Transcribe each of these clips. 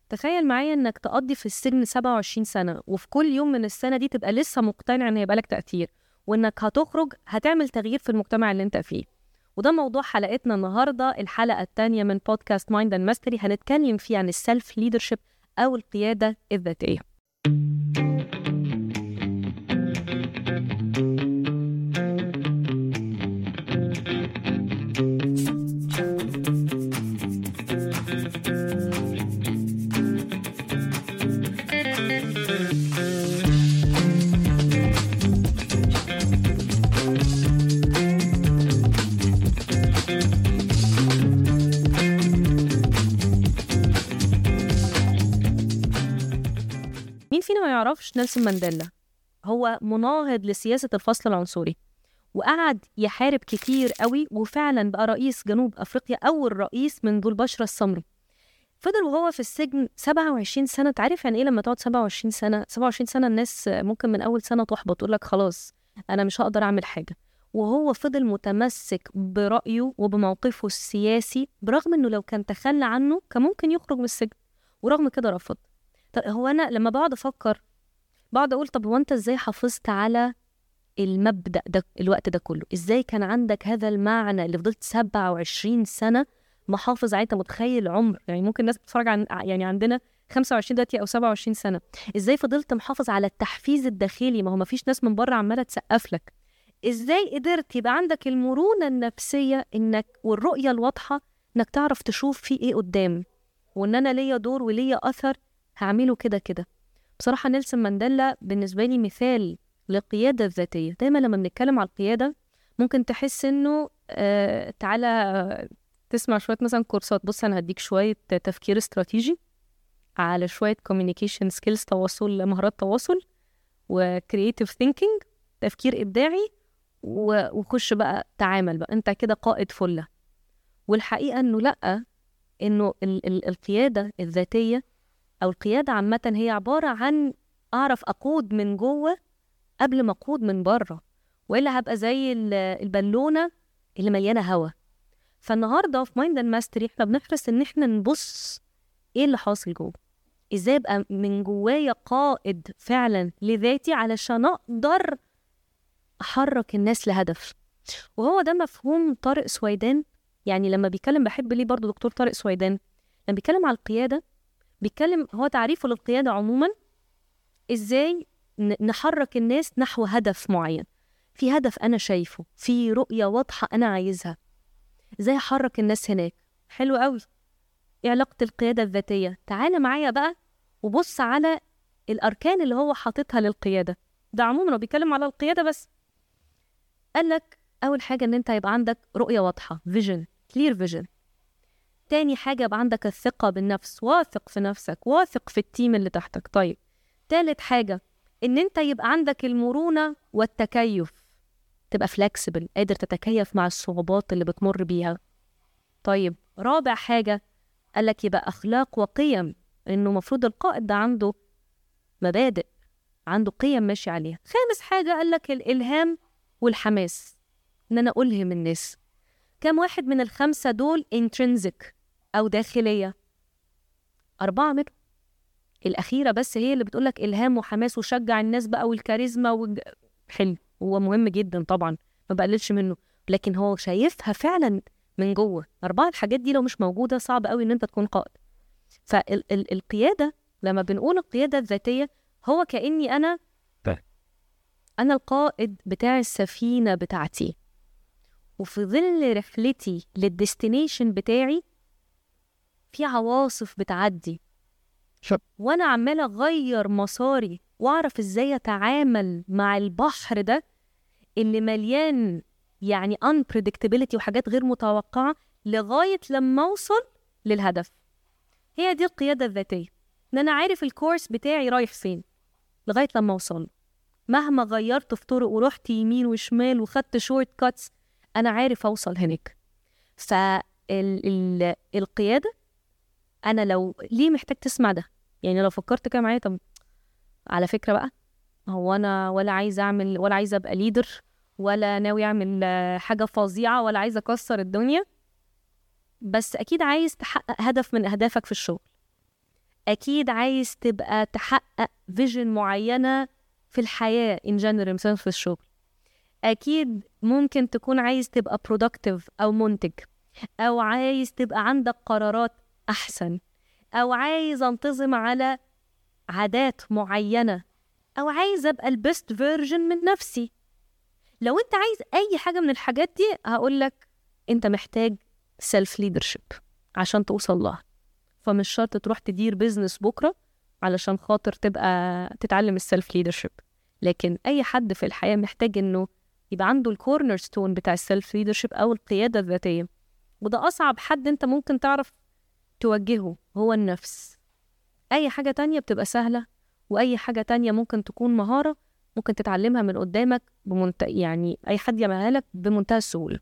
تخيل معايا انك تقضي في السجن 27 سنه وفي كل يوم من السنه دي تبقى لسه مقتنع ان هيبقى لك تاثير وانك هتخرج هتعمل تغيير في المجتمع اللي انت فيه وده موضوع حلقتنا النهارده الحلقه الثانيه من بودكاست مايند اند ماستري هنتكلم فيه عن السيلف ليدرشيب او القياده الذاتيه مين فينا ما يعرفش نيلسون مانديلا هو مناهض لسياسة الفصل العنصري وقعد يحارب كتير قوي وفعلا بقى رئيس جنوب أفريقيا أول رئيس من ذو البشرة السمراء فضل وهو في السجن 27 سنة تعرف يعني إيه لما تقعد 27 سنة 27 سنة الناس ممكن من أول سنة تحبط تقول لك خلاص أنا مش هقدر أعمل حاجة وهو فضل متمسك برأيه وبموقفه السياسي برغم إنه لو كان تخلى عنه كان ممكن يخرج من السجن ورغم كده رفض طب هو انا لما بقعد افكر بقعد اقول طب هو انت ازاي حافظت على المبدا ده الوقت ده كله ازاي كان عندك هذا المعنى اللي فضلت 27 سنه محافظ عليه انت متخيل عمر يعني ممكن الناس بتتفرج عن يعني عندنا 25 دلوقتي او 27 سنه ازاي فضلت محافظ على التحفيز الداخلي ما هو ما فيش ناس من بره عماله تسقف لك ازاي قدرت يبقى عندك المرونه النفسيه انك والرؤيه الواضحه انك تعرف تشوف في ايه قدام وان انا ليا دور وليا اثر هعمله كده كده بصراحة نيلسون مانديلا بالنسبة لي مثال للقيادة الذاتية دايما لما بنتكلم على القيادة ممكن تحس انه آه تعالى آه، تسمع شوية مثلا كورسات بص انا هديك شوية تفكير استراتيجي على شوية communication skills تواصل مهارات تواصل و creative thinking تفكير إبداعي و- وخش بقى تعامل بقى انت كده قائد فلة والحقيقة انه لأ انه ال- ال- القيادة الذاتية او القياده عامه هي عباره عن اعرف اقود من جوه قبل ما اقود من بره والا هبقى زي ال- البالونه اللي مليانه هوا فالنهارده في مايند اند ماستري احنا بنحرص ان احنا نبص ايه اللي حاصل جوه ازاي ابقى من جوايا قائد فعلا لذاتي علشان اقدر احرك الناس لهدف وهو ده مفهوم طارق سويدان يعني لما بيتكلم بحب ليه برضو دكتور طارق سويدان لما بيتكلم على القياده بيتكلم هو تعريفه للقيادة عموما ازاي ن- نحرك الناس نحو هدف معين في هدف أنا شايفه في رؤية واضحة أنا عايزها ازاي أحرك الناس هناك حلو قوي ايه علاقة القيادة الذاتية تعالى معايا بقى وبص على الأركان اللي هو حاططها للقيادة ده عموما هو بيتكلم على القيادة بس قالك أول حاجة إن أنت يبقى عندك رؤية واضحة فيجن كلير فيجن تاني حاجة يبقى عندك الثقة بالنفس واثق في نفسك واثق في التيم اللي تحتك طيب تالت حاجة إن أنت يبقى عندك المرونة والتكيف تبقى فلكسبل قادر تتكيف مع الصعوبات اللي بتمر بيها طيب رابع حاجة قالك يبقى أخلاق وقيم إنه مفروض القائد ده عنده مبادئ عنده قيم ماشي عليها خامس حاجة قالك الإلهام والحماس إن أنا ألهم الناس كم واحد من الخمسة دول intrinsic أو داخلية أربعة منهم الأخيرة بس هي اللي بتقولك إلهام وحماس وشجع الناس بقى والكاريزما والج... حلو هو مهم جدا طبعا ما بقللش منه لكن هو شايفها فعلا من جوه أربعة الحاجات دي لو مش موجودة صعب قوي إن أنت تكون قائد فالقيادة لما بنقول القيادة الذاتية هو كأني أنا طيب. أنا القائد بتاع السفينة بتاعتي وفي ظل رحلتي للديستنيشن بتاعي في عواصف بتعدي شب. وانا عماله اغير مساري واعرف ازاي اتعامل مع البحر ده اللي مليان يعني unpredictability وحاجات غير متوقعه لغايه لما اوصل للهدف هي دي القياده الذاتيه ان انا عارف الكورس بتاعي رايح فين لغايه لما اوصل مهما غيرت في طرق ورحت يمين وشمال وخدت شورت كاتس انا عارف اوصل هناك فالقياده انا لو ليه محتاج تسمع ده يعني لو فكرت كده معايا طب على فكره بقى هو انا ولا عايزه اعمل ولا عايزه ابقى ليدر ولا ناوي اعمل آه، حاجه فظيعه ولا عايزه اكسر الدنيا بس اكيد عايز تحقق هدف من اهدافك في الشغل اكيد عايز تبقى تحقق فيجن معينه في الحياه ان جنرال مثلا في الشغل اكيد ممكن تكون عايز تبقى برودكتيف او منتج او عايز تبقى عندك قرارات احسن او عايز انتظم على عادات معينه او عايز ابقى البيست فيرجن من نفسي لو انت عايز اي حاجه من الحاجات دي هقول لك انت محتاج سيلف ليدرشيب عشان توصل لها فمش شرط تروح تدير بيزنس بكره علشان خاطر تبقى تتعلم السيلف ليدرشيب لكن اي حد في الحياه محتاج انه يبقى عنده الكورنر ستون بتاع السيلف ليدرشيب او القياده الذاتيه وده اصعب حد انت ممكن تعرف توجهه هو النفس اي حاجه تانية بتبقى سهله واي حاجه تانية ممكن تكون مهاره ممكن تتعلمها من قدامك بمنت... يعني اي حد يعملها لك بمنتهى السهوله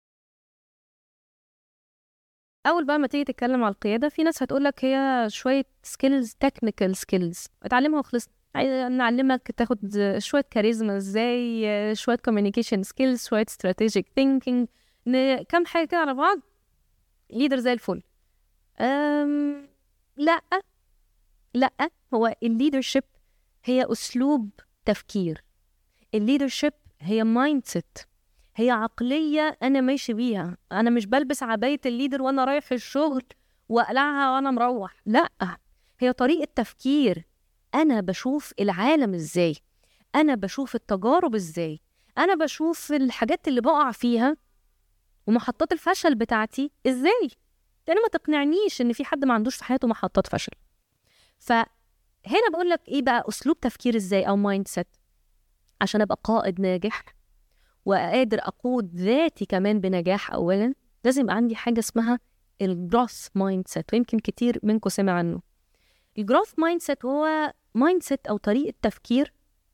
اول بقى ما تيجي تتكلم على القياده في ناس هتقول لك هي شويه سكيلز تكنيكال سكيلز اتعلمها وخلص نعلمك تاخد شويه كاريزما ازاي شويه كوميونيكيشن سكيلز شويه استراتيجيك ثينكينج كم حاجه كده على بعض ليدر زي الفل أم... لا لا هو الليدرشيب هي اسلوب تفكير الليدرشيب هي مايند سيت هي عقلية أنا ماشي بيها أنا مش بلبس عباية الليدر وأنا رايح الشغل وأقلعها وأنا مروح لأ هي طريقة تفكير أنا بشوف العالم إزاي أنا بشوف التجارب إزاي أنا بشوف الحاجات اللي بقع فيها ومحطات الفشل بتاعتي إزاي لأن ما تقنعنيش إن في حد ما عندوش في حياته محطات فشل فهنا بقول لك إيه بقى أسلوب تفكير إزاي أو مايند سيت عشان أبقى قائد ناجح وقادر أقود ذاتي كمان بنجاح أولا لازم يبقى عندي حاجة اسمها الجروث مايند سيت ويمكن كتير منكم سمع عنه الجروث مايند سيت هو مايند سيت أو طريقة تفكير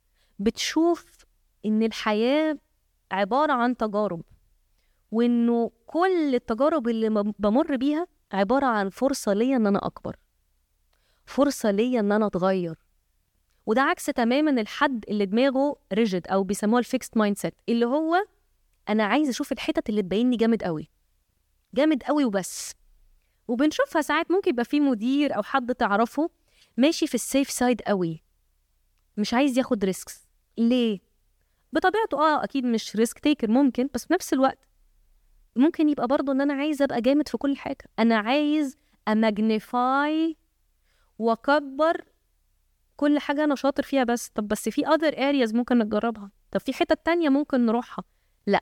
بتشوف إن الحياة عبارة عن تجارب وإنه كل التجارب اللي بمر بيها عبارة عن فرصة ليا إن أنا أكبر فرصة ليا إن أنا أتغير وده عكس تماما الحد اللي دماغه ريجيد او بيسموها الفيكست مايند سيت اللي هو انا عايز اشوف الحتت اللي تبيني جامد قوي جامد قوي وبس وبنشوفها ساعات ممكن يبقى في مدير او حد تعرفه ماشي في السيف سايد قوي مش عايز ياخد ريسكس ليه بطبيعته اه اكيد مش ريسك تيكر ممكن بس في نفس الوقت ممكن يبقى برضه ان انا عايز ابقى جامد في كل حاجه انا عايز اماجنيفاي واكبر كل حاجة أنا شاطر فيها بس طب بس في other areas ممكن نجربها طب في حتت تانية ممكن نروحها لا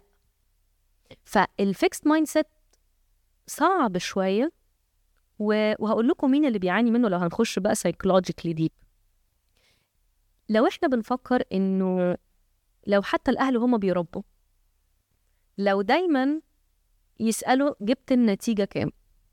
فالفيكست مايند سيت صعب شوية وهقول لكم مين اللي بيعاني منه لو هنخش بقى psychologically deep لو احنا بنفكر انه لو حتى الاهل هما بيربوا لو دايما يسألوا جبت النتيجة كام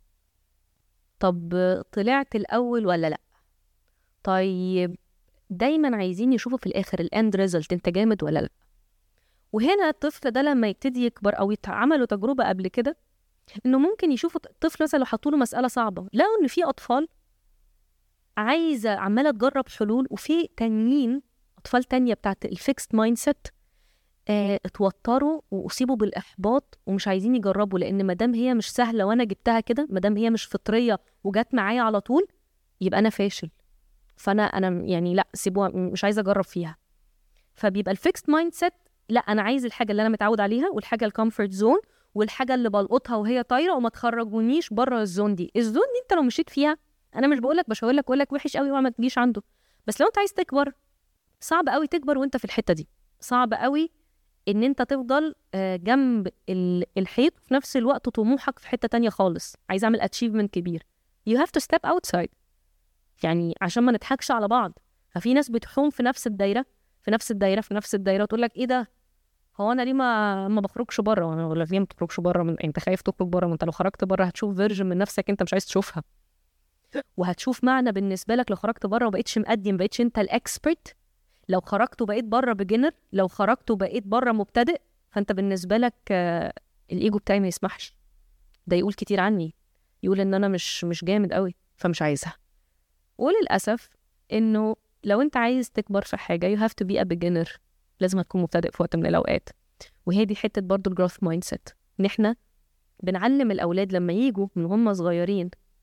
طب طلعت الأول ولا لأ طيب دايما عايزين يشوفوا في الاخر الاند ريزلت انت جامد ولا لا وهنا الطفل ده لما يبتدي يكبر او عملوا تجربه قبل كده انه ممكن يشوفوا الطفل مثلا لو حطوا له مساله صعبه لقوا ان في اطفال عايزه عماله تجرب حلول وفي تانيين اطفال تانية بتاعت الفيكست مايند سيت اتوتروا واصيبوا بالاحباط ومش عايزين يجربوا لان ما دام هي مش سهله وانا جبتها كده ما دام هي مش فطريه وجت معايا على طول يبقى انا فاشل فانا انا يعني لا سيبوها مش عايزه اجرب فيها فبيبقى الفيكست مايند سيت لا انا عايز الحاجه اللي انا متعود عليها والحاجه الكومفورت زون والحاجه اللي بلقطها وهي طايره وما تخرجونيش بره الزون دي الزون دي انت لو مشيت فيها انا مش بقول لك مش هقول لك اقول لك وحش قوي وما تجيش عنده بس لو انت عايز تكبر صعب قوي تكبر وانت في الحته دي صعب قوي ان انت تفضل آه، جنب الحيط وفي نفس الوقت طموحك في حته تانية خالص عايز اعمل اتشيفمنت كبير you have to step outside يعني عشان ما نضحكش على بعض ففي ناس بتحوم في نفس الدايره في نفس الدايره في نفس الدايره وتقول لك ايه ده هو انا ليه ما ما بخرجش بره ولا ليه ما بتخرجش بره من... انت خايف تخرج بره ما انت لو خرجت بره هتشوف فيرجن من نفسك انت مش عايز تشوفها وهتشوف معنى بالنسبه لك لو خرجت بره وبقيتش مقدم بقيتش انت الاكسبرت لو خرجت وبقيت بره بيجنر لو خرجت وبقيت بره مبتدئ فانت بالنسبه لك آه الايجو بتاعي ما يسمحش ده يقول كتير عني يقول ان انا مش مش جامد قوي فمش عايزها وللأسف إنه لو أنت عايز تكبر في حاجة you have to be a beginner لازم تكون مبتدئ في وقت من الأوقات وهي دي حتة برضو الجروث مايند سيت إن إحنا بنعلم الأولاد لما يجوا من هم صغيرين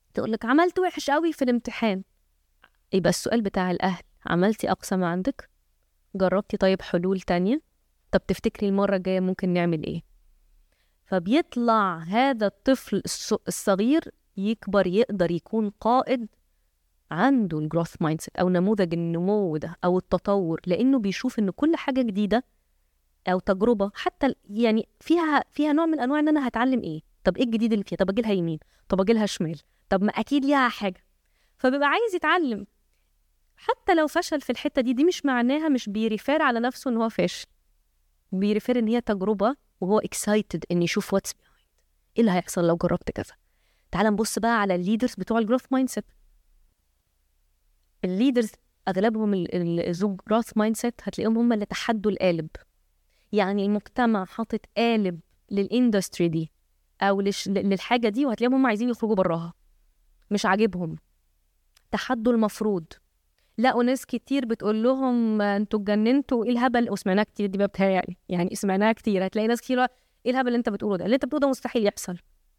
تقول لك عملت وحش قوي في الامتحان يبقى السؤال بتاع الاهل عملتي اقصى ما عندك جربتي طيب حلول تانية طب تفتكري المرة الجاية ممكن نعمل ايه فبيطلع هذا الطفل الصغير يكبر يقدر يكون قائد عنده الجروث مايند سيت او نموذج النمو ده او التطور لانه بيشوف ان كل حاجه جديده او تجربه حتى يعني فيها فيها نوع من انواع ان انا هتعلم ايه طب ايه الجديد اللي فيها طب اجي لها يمين طب اجي لها شمال طب ما اكيد ليها حاجه فبيبقى عايز يتعلم حتى لو فشل في الحته دي دي مش معناها مش بيريفير على نفسه ان هو فاشل بيريفير ان هي تجربه وهو اكسايتد ان يشوف واتس بيهايند ايه اللي هيحصل لو جربت كذا تعال نبص بقى على الليدرز بتوع الجروث مايند سيت الليدرز اغلبهم الزوج جروث مايند سيت هتلاقيهم هم اللي تحدوا القالب يعني المجتمع حاطط قالب للاندستري دي او لش... للحاجه دي وهتلاقيهم هم عايزين يخرجوا براها مش عاجبهم تحدوا المفروض لقوا ناس كتير بتقول لهم انتوا اتجننتوا ايه الهبل وسمعناها كتير دي بقى بتهيألي يعني سمعناها كتير هتلاقي ناس كتير ايه الهبل اللي انت بتقوله ده اللي انت بتقوله ده مستحيل يحصل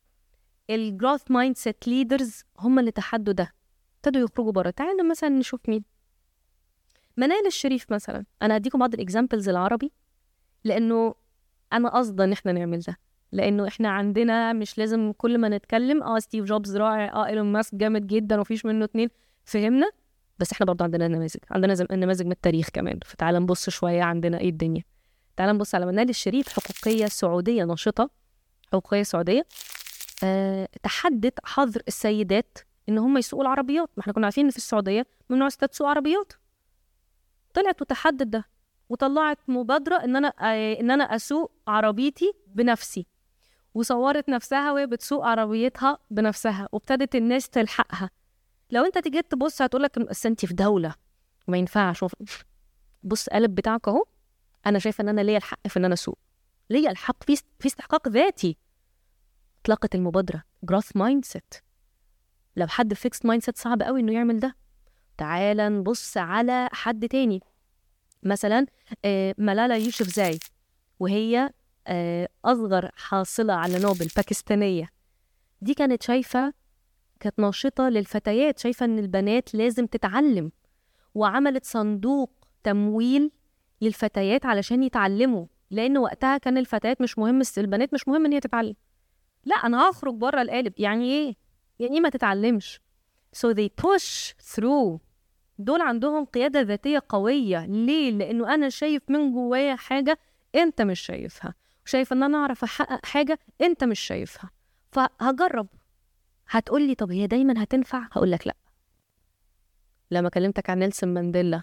الجروث مايند سيت ليدرز هم اللي تحدوا ده ابتدوا يخرجوا بره تعالوا مثلا نشوف مين منال الشريف مثلا انا هديكم بعض الاكزامبلز العربي لانه انا قصدا ان احنا نعمل ده لانه احنا عندنا مش لازم كل ما نتكلم اه ستيف جوبز رائع اه ايلون ماسك جامد جدا ومفيش منه اتنين فهمنا بس احنا برضه عندنا نماذج عندنا نماذج من التاريخ كمان فتعال نبص شويه عندنا ايه الدنيا تعال نبص على منال الشريف حقوقيه سعوديه ناشطه حقوقيه سعوديه أه تحدت حظر السيدات ان هم يسوقوا العربيات ما احنا كنا عارفين ان في السعوديه ممنوع الستات تسوق عربيات طلعت وتحدت ده وطلعت مبادره ان انا آه، ان انا اسوق عربيتي بنفسي وصورت نفسها وهي بتسوق عربيتها بنفسها وابتدت الناس تلحقها لو انت تيجي تبص هتقول لك بس انت في دوله وما ينفعش بص قلب بتاعك اهو انا شايفه ان انا ليا الحق في ان انا اسوق ليا الحق في في استحقاق ذاتي اطلقت المبادره جروث مايند سيت لو حد فيكس مايند سيت صعب قوي انه يعمل ده تعال نبص على حد تاني مثلا آه، ملالا يوسف زاي وهي آه، أصغر حاصلة على نوبل باكستانية دي كانت شايفة كانت ناشطة للفتيات شايفة إن البنات لازم تتعلم وعملت صندوق تمويل للفتيات علشان يتعلموا لأن وقتها كان الفتيات مش مهم البنات مش مهم إن هي تتعلم لا أنا هخرج بره القالب يعني إيه؟ يعني إيه ما تتعلمش so they push through دول عندهم قيادة ذاتية قوية ليه؟ لأنه أنا شايف من جوايا حاجة أنت مش شايفها شايف ان انا اعرف احقق حاجه انت مش شايفها فهجرب هتقول لي طب هي دايما هتنفع هقول لك لا لما كلمتك عن نيلسون مانديلا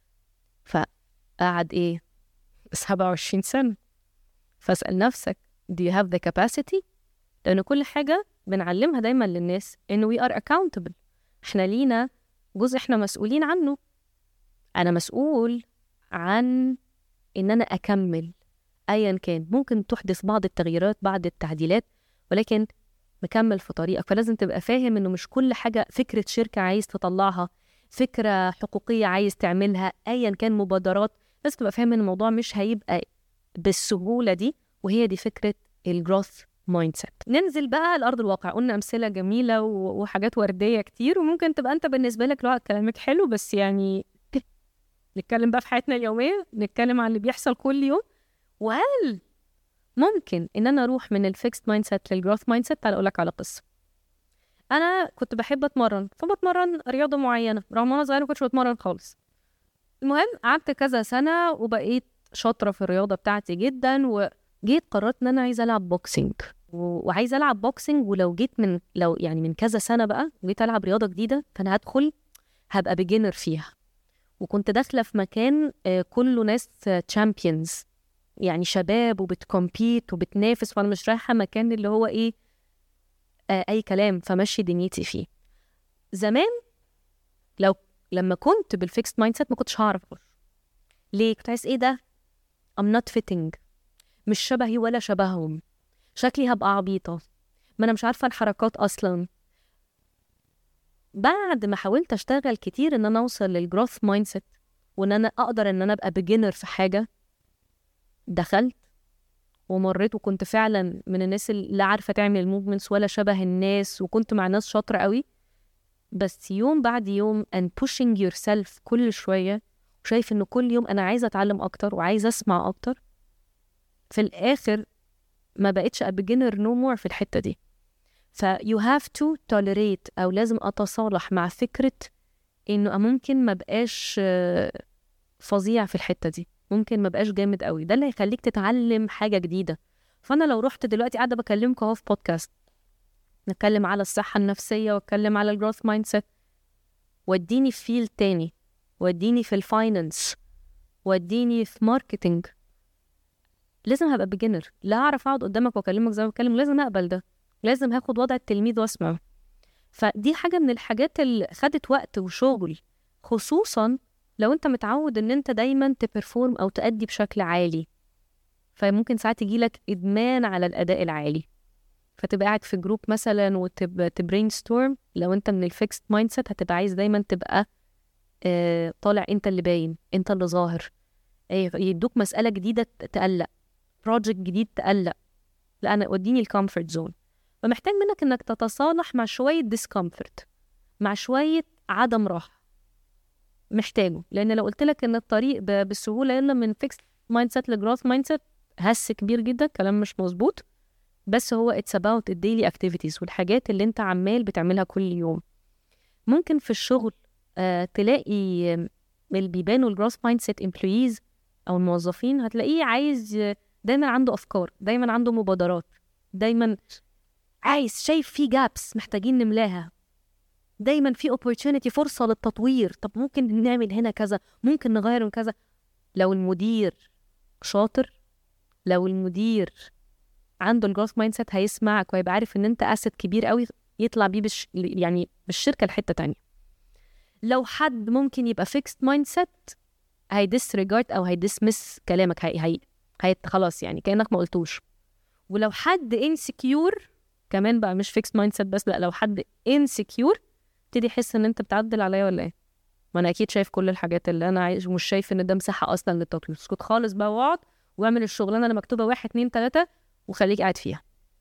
فقعد ايه 27 سنه فاسال نفسك do you have the capacity لان كل حاجه بنعلمها دايما للناس ان we are accountable احنا لينا جزء احنا مسؤولين عنه انا مسؤول عن ان انا اكمل ايا كان ممكن تحدث بعض التغييرات بعض التعديلات ولكن مكمل في طريقك فلازم تبقى فاهم انه مش كل حاجه فكره شركه عايز تطلعها فكره حقوقيه عايز تعملها ايا كان مبادرات لازم تبقى فاهم ان الموضوع مش هيبقى بالسهوله دي وهي دي فكره الجروث مايند سيت ننزل بقى لارض الواقع قلنا امثله جميله وحاجات ورديه كتير وممكن تبقى انت بالنسبه لك لا كلامك حلو بس يعني نتكلم بقى في حياتنا اليوميه نتكلم عن اللي بيحصل كل يوم وهل ممكن ان انا اروح من الفيكست مايند سيت للجروث مايند سيت تعال اقول لك على قصه انا كنت بحب اتمرن فبتمرن رياضه معينه رغم وانا صغيره ما كنتش بتمرن خالص المهم قعدت كذا سنه وبقيت شاطره في الرياضه بتاعتي جدا وجيت قررت ان انا عايزه العب بوكسينج وعايزه العب بوكسينج ولو جيت من لو يعني من كذا سنه بقى وجيت العب رياضه جديده فانا هدخل هبقى بيجنر فيها وكنت داخله في مكان آه، كله ناس تشامبيونز يعني شباب وبتكمبيت وبتنافس وانا مش رايحه مكان اللي هو ايه آه اي كلام فمشي دنيتي فيه زمان لو لما كنت بالفيكست مايند سيت ما كنتش هعرف اخش ليه كنت عايز ايه ده I'm not fitting مش شبهي ولا شبههم شكلي هبقى عبيطه ما انا مش عارفه الحركات اصلا بعد ما حاولت اشتغل كتير ان انا اوصل للجروث مايند سيت وان انا اقدر ان انا ابقى بيجنر في حاجه دخلت ومريت وكنت فعلا من الناس اللي لا عارفه تعمل الموفمنتس ولا شبه الناس وكنت مع ناس شاطره قوي بس يوم بعد يوم and pushing yourself كل شوية وشايف إنه كل يوم أنا عايزة أتعلم أكتر وعايزة أسمع أكتر في الآخر ما بقتش a beginner no more في الحتة دي ف you have to tolerate أو لازم أتصالح مع فكرة إنه ممكن ما بقاش آه، فظيع في الحتة دي ممكن ما بقاش جامد قوي ده اللي هيخليك تتعلم حاجة جديدة فأنا لو رحت دلوقتي قاعدة بكلمكم أهو في بودكاست نتكلم على الصحة النفسية واتكلم على الجروث مايند سيت وديني في فيلد تاني وديني في الفاينانس وديني في ماركتينج لازم هبقى بيجنر لا اعرف اقعد قدامك واكلمك زي ما بتكلم لازم اقبل ده لازم هاخد وضع التلميذ واسمع فدي حاجه من الحاجات اللي خدت وقت وشغل خصوصا لو انت متعود ان انت دايما تبرفورم او تأدي بشكل عالي فممكن ساعات يجيلك ادمان على الاداء العالي فتبقى قاعد في جروب مثلا وتبرين ستورم لو انت من الفيكست مايند سيت هتبقى عايز دايما تبقى آه طالع انت اللي باين انت اللي ظاهر آه يدوك مسألة جديدة تقلق بروجكت جديد تقلق لا انا وديني الكومفورت زون فمحتاج منك انك تتصالح مع شوية ديسكومفورت مع شوية عدم راحة محتاجه لان لو قلت لك ان الطريق بالسهولة يلا من فيكست مايند سيت لجروث مايند سيت هس كبير جدا كلام مش مظبوط بس هو اتس اباوت الديلي اكتيفيتيز والحاجات اللي انت عمال بتعملها كل يوم ممكن في الشغل آه تلاقي اللي بيبانوا الجروث مايند سيت امبلويز او الموظفين هتلاقيه عايز دايما عنده افكار دايما عنده مبادرات دايما عايز شايف في جابس محتاجين نملاها دايما في opportunity فرصه للتطوير طب ممكن نعمل هنا كذا ممكن نغير من كذا لو المدير شاطر لو المدير عنده الجروث مايند سيت هيسمعك وهيبقى عارف ان انت اسد كبير قوي يطلع بيه بش يعني بالشركه لحته تانية لو حد ممكن يبقى فيكست مايند سيت هيديسريجارد او هيدسمس كلامك هي هي هي خلاص يعني كانك ما قلتوش ولو حد انسكيور كمان بقى مش فيكست مايند سيت بس لا لو حد انسكيور ابتدي يحس ان انت بتعدل عليا ولا ايه ما انا اكيد شايف كل الحاجات اللي انا عايش ومش شايف ان ده مساحه اصلا للتطوير اسكت خالص بقى واقعد واعمل الشغلانه اللي مكتوبه واحد اتنين تلاته وخليك قاعد فيها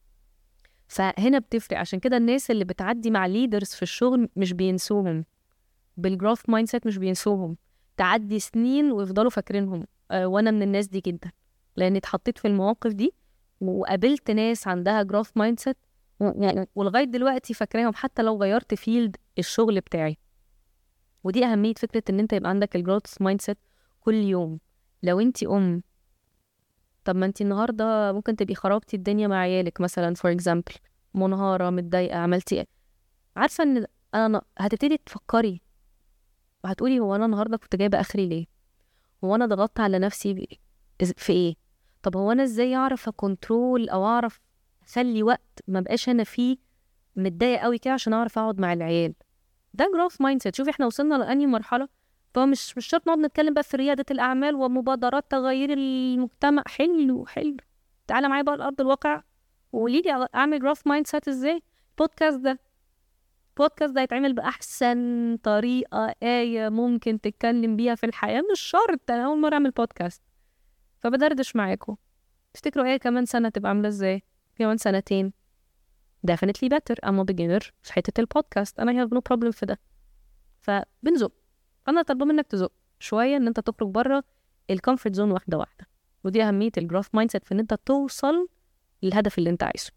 فهنا بتفرق عشان كده الناس اللي بتعدي مع ليدرز في الشغل مش بينسوهم بالجروث مايند سيت مش بينسوهم تعدي سنين ويفضلوا فاكرينهم أه وانا من الناس دي جدا لاني اتحطيت في المواقف دي وقابلت ناس عندها جروث مايند سيت ولغايه دلوقتي فاكراهم حتى لو غيرت فيلد الشغل بتاعي ودي اهميه فكره ان انت يبقى عندك الجروث مايند سيت كل يوم لو انت ام طب ما انت النهارده ممكن تبقي خربتي الدنيا مع عيالك مثلا فور اكزامبل منهاره متضايقه عملتي ايه عارفه ان انا هتبتدي تفكري وهتقولي هو انا النهارده كنت جايبه اخري ليه هو انا ضغطت على نفسي في ايه طب هو انا ازاي اعرف اكونترول او اعرف اخلي وقت ما بقاش انا فيه متضايق قوي كده عشان اعرف اقعد مع العيال ده جروث مايند سيت شوفي احنا وصلنا لاني مرحله فمش مش شرط نقعد نتكلم بقى في رياده الاعمال ومبادرات تغيير المجتمع حلو حلو تعالى معايا بقى لارض الواقع وقولي لي اعمل جروث مايند سيت ازاي البودكاست ده البودكاست ده هيتعمل باحسن طريقه ايه ممكن تتكلم بيها في الحياه مش شرط انا اول مره اعمل بودكاست فبدردش معاكم تفتكروا ايه كمان سنه تبقى عامله ازاي كمان سنتين definitely better I'm a beginner في حتة البودكاست أنا have no problem في ده فبنزق أنا طالبة منك تزق شوية إن أنت تخرج بره الكومفورت زون واحدة واحدة ودي أهمية الجروث مايند سيت في إن أنت توصل للهدف اللي أنت عايزه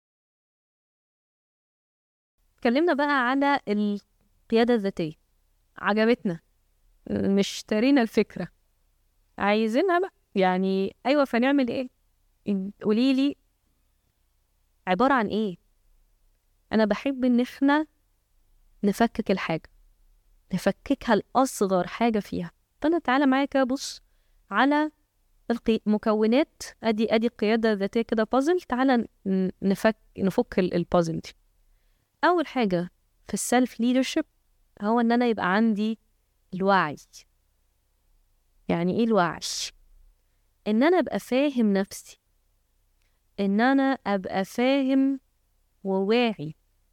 اتكلمنا بقى على القيادة الذاتية عجبتنا مش اشترينا الفكرة عايزينها بقى يعني أيوة فنعمل إيه قولي لي عبارة عن إيه أنا بحب إن إحنا نفكك الحاجة نفككها لأصغر حاجة فيها فأنا تعالى معايا كده بص على القي... مكونات ادي ادي القياده الذاتيه كده بازل تعالى نفك نفك البازل دي اول حاجه في السيلف ليدرشيب هو ان انا يبقى عندي الوعي يعني ايه الوعي ان انا ابقى فاهم نفسي ان انا ابقى فاهم وواعي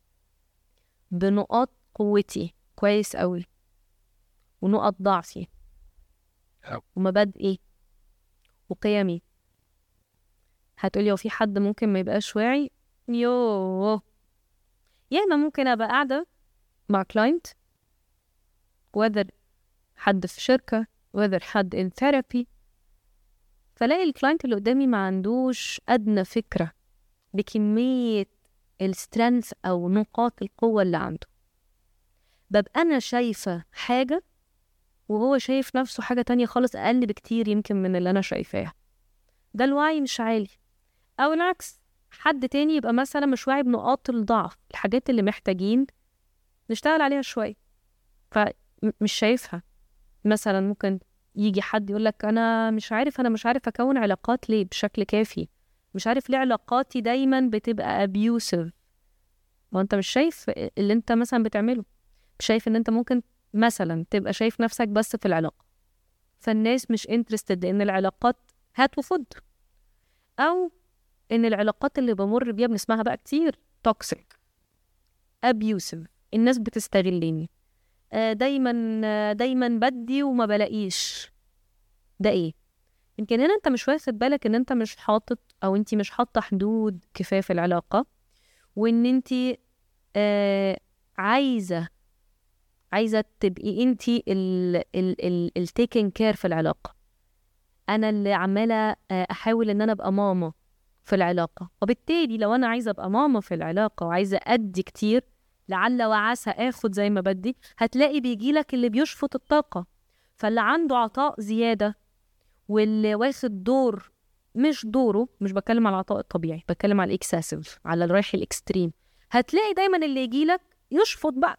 بنقاط قوتي كويس قوي ونقط ضعفي ومبادئي وقيمي هتقولي هو في حد ممكن ما يبقاش واعي يوه ياما ممكن ابقى قاعده مع كلاينت whether حد في شركة whether حد in therapy فلاقي الكلاينت اللي قدامي ما عندوش أدنى فكرة بكمية السترينث أو نقاط القوة اللي عنده ببقى أنا شايفة حاجة وهو شايف نفسه حاجة تانية خالص أقل بكتير يمكن من اللي أنا شايفاها ده الوعي مش عالي أو العكس حد تاني يبقى مثلا مش واعي بنقاط الضعف الحاجات اللي محتاجين نشتغل عليها شوية فمش شايفها مثلا ممكن يجي حد يقول لك انا مش عارف انا مش عارف اكون علاقات ليه بشكل كافي مش عارف ليه علاقاتي دايما بتبقى ابيوسيف ما انت مش شايف اللي انت مثلا بتعمله مش شايف ان انت ممكن مثلا تبقى شايف نفسك بس في العلاقه فالناس مش انترستد ان العلاقات هات وفض او ان العلاقات اللي بمر بيها بنسمعها بقى كتير توكسيك ابيوسيف الناس بتستغلني آه، دايما آه، دايما بدي وما بلاقيش ده ايه يمكن هنا انت مش واخد بالك ان انت مش حاطط او انت مش حاطه حدود كفايه في العلاقه وان انت آه عايزه عايزه تبقي انت التيكن كير في العلاقه انا اللي عماله آه، احاول ان انا ابقى ماما في العلاقه وبالتالي لو انا عايزه ابقى ماما في العلاقه وعايزه ادي كتير لعل وعسى اخد زي ما بدي هتلاقي بيجيلك اللي بيشفط الطاقه فاللي عنده عطاء زياده واللي واخد دور مش دوره مش بتكلم على العطاء الطبيعي بتكلم على الاكسسيف على الرايح الاكستريم هتلاقي دايما اللي يجيلك يشفط بقى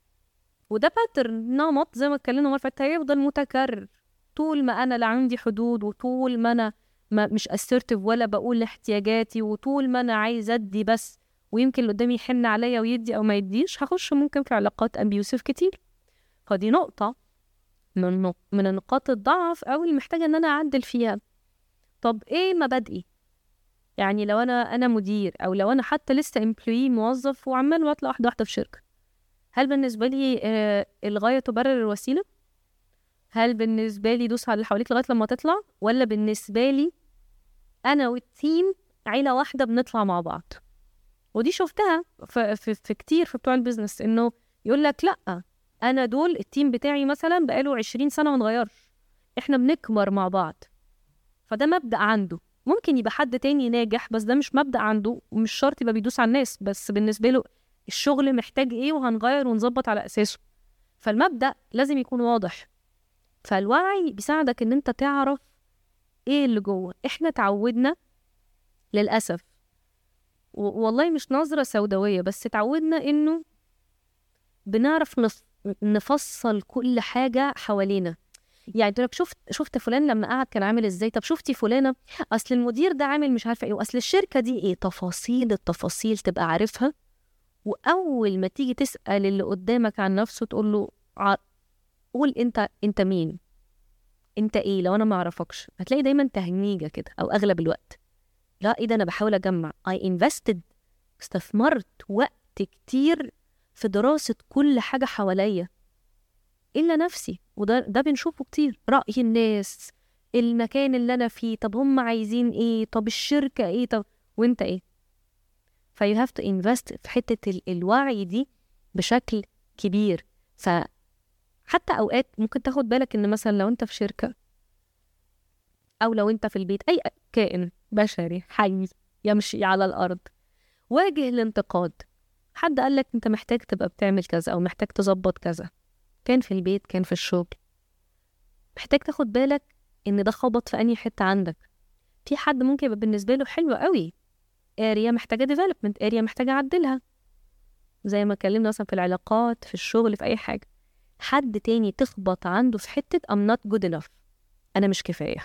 وده باترن نمط زي ما اتكلمنا مره فاتت هيفضل متكرر طول ما انا لا عندي حدود وطول ما انا ما مش assertive ولا بقول احتياجاتي وطول ما انا عايز ادي بس ويمكن اللي قدامي يحن عليا ويدي او ما يديش هخش ممكن في علاقات ابيوسف كتير فدي نقطه من من نقاط الضعف او اللي محتاجه ان انا اعدل فيها طب ايه مبادئي يعني لو انا انا مدير او لو انا حتى لسه امبلوي موظف وعمال بطلع واحده واحده في شركه هل بالنسبه لي آه الغايه تبرر الوسيله هل بالنسبه لي دوس على اللي حواليك لغايه لما تطلع ولا بالنسبه لي انا والتيم عيله واحده بنطلع مع بعض ودي شفتها في, في, في كتير في بتوع البيزنس انه يقول لك لا انا دول التيم بتاعي مثلا بقاله 20 سنه ما اتغيرش احنا بنكبر مع بعض فده مبدا عنده ممكن يبقى حد تاني ناجح بس ده مش مبدا عنده ومش شرط يبقى بيدوس على الناس بس بالنسبه له الشغل محتاج ايه وهنغير ونظبط على اساسه فالمبدا لازم يكون واضح فالوعي بيساعدك ان انت تعرف ايه اللي جوه احنا تعودنا للاسف والله مش نظرة سوداوية بس اتعودنا إنه بنعرف نفصل كل حاجة حوالينا يعني لك شفت شفت فلان لما قعد كان عامل ازاي طب شفتي فلانه اصل المدير ده عامل مش عارفه ايه واصل الشركه دي ايه تفاصيل التفاصيل تبقى عارفها واول ما تيجي تسال اللي قدامك عن نفسه تقول له قول انت انت مين انت ايه لو انا ما اعرفكش هتلاقي دايما تهنيجه كده او اغلب الوقت لا ايه ده انا بحاول اجمع I invested استثمرت وقت كتير في دراسة كل حاجة حواليا إلا نفسي وده ده بنشوفه كتير رأي الناس المكان اللي أنا فيه طب هم عايزين إيه طب الشركة إيه طب وإنت إيه فيو هاف تو انفست في حتة ال- الوعي دي بشكل كبير فحتى أوقات ممكن تاخد بالك إن مثلا لو أنت في شركة أو لو أنت في البيت أي كائن بشري حي يمشي على الأرض واجه الانتقاد حد قال لك أنت محتاج تبقى بتعمل كذا أو محتاج تظبط كذا كان في البيت كان في الشغل محتاج تاخد بالك إن ده خبط في أنهي حتة عندك في حد ممكن يبقى بالنسبة له حلو قوي اريا محتاجة ديفلوبمنت اريا محتاجة أعدلها زي ما اتكلمنا مثلا في العلاقات في الشغل في أي حاجة حد تاني تخبط عنده في حتة I'm not good enough أنا مش كفاية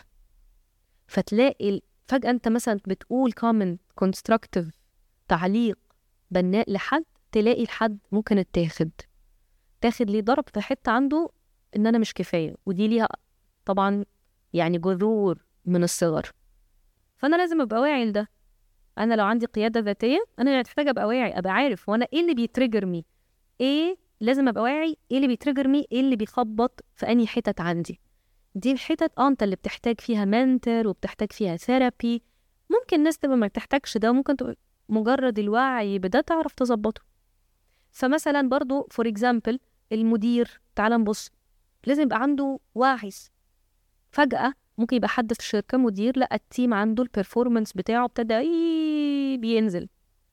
فتلاقي فجأة أنت مثلا بتقول كومنت كونستراكتيف تعليق بناء لحد تلاقي الحد ممكن اتاخد تاخد ليه ضرب في حتة عنده إن أنا مش كفاية ودي ليها طبعا يعني جذور من الصغر فأنا لازم أبقى واعي لده أنا لو عندي قيادة ذاتية أنا محتاجة أبقى واعي أبقى عارف وأنا إيه اللي بيتريجر مي إيه لازم أبقى واعي إيه اللي بيتريجر مي إيه اللي بيخبط في أنهي حتت عندي دي الحتت اه انت اللي بتحتاج فيها منتر وبتحتاج فيها ثيرابي ممكن ناس تبقى ما تحتاجش ده وممكن تبقى مجرد الوعي بده تعرف تظبطه فمثلا برضو فور اكزامبل المدير تعال نبص لازم يبقى عنده وعي فجأة ممكن يبقى حد في الشركة مدير لقى التيم عنده البرفورمانس بتاعه ابتدى بينزل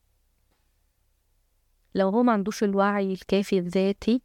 لو هو ما عندوش الوعي الكافي الذاتي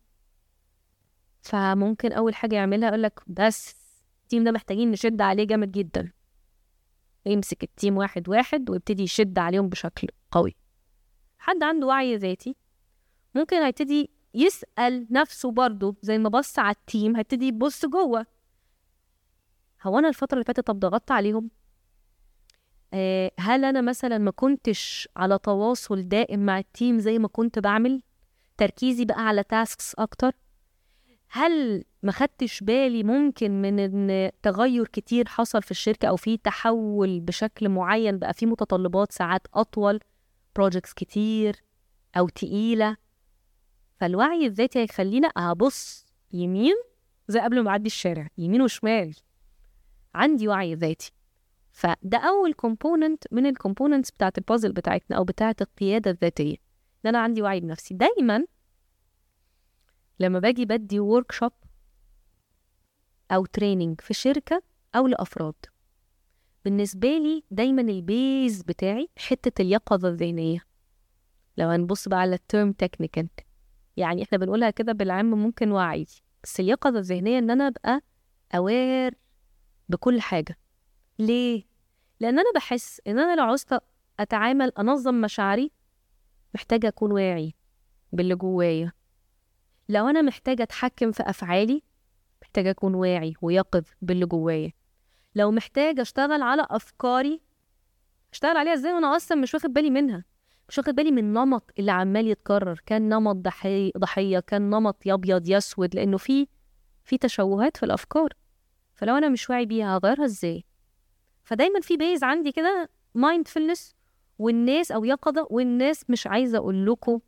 فممكن أول حاجة يعملها يقولك بس التيم ده محتاجين نشد عليه جامد جدا يمسك التيم واحد واحد ويبتدي يشد عليهم بشكل قوي حد عنده وعي ذاتي ممكن هيبتدي يسأل نفسه برضه زي ما بص على التيم هيبتدي يبص جوه هو أنا الفترة اللي فاتت طب ضغطت عليهم آه هل أنا مثلا ما كنتش على تواصل دائم مع التيم زي ما كنت بعمل تركيزي بقى على تاسكس أكتر هل ما خدتش بالي ممكن من ان تغير كتير حصل في الشركة او في تحول بشكل معين بقى في متطلبات ساعات اطول بروجكتس كتير او تقيلة فالوعي الذاتي هيخلينا ابص يمين زي قبل ما اعدي الشارع يمين وشمال عندي وعي ذاتي فده اول كومبوننت من الكومبوننتس بتاعت البازل بتاعتنا او بتاعت القيادة الذاتية ان انا عندي وعي بنفسي دايما لما باجي بدي ورك شوب او تريننج في شركه او لافراد بالنسبه لي دايما البيز بتاعي حته اليقظه الذهنيه لو هنبص بقى على الترم تكنيكال يعني احنا بنقولها كده بالعام ممكن وعي بس اليقظه الذهنيه ان انا ابقى اوير بكل حاجه ليه لان انا بحس ان انا لو عاوزت اتعامل انظم مشاعري محتاجه اكون واعي باللي جوايا لو أنا محتاجة أتحكم في أفعالي محتاجة أكون واعي ويقظ باللي جوايا لو محتاجة أشتغل على أفكاري أشتغل عليها إزاي وأنا أصلا مش واخد بالي منها مش واخد بالي من النمط اللي عمال يتكرر كان نمط ضحية ضحية كان نمط يا أبيض يا أسود لأنه في في تشوهات في الأفكار فلو أنا مش واعي بيها هغيرها إزاي فدايما في بيز عندي كده مايندفulness والناس أو يقظة والناس مش عايزة أقول لكم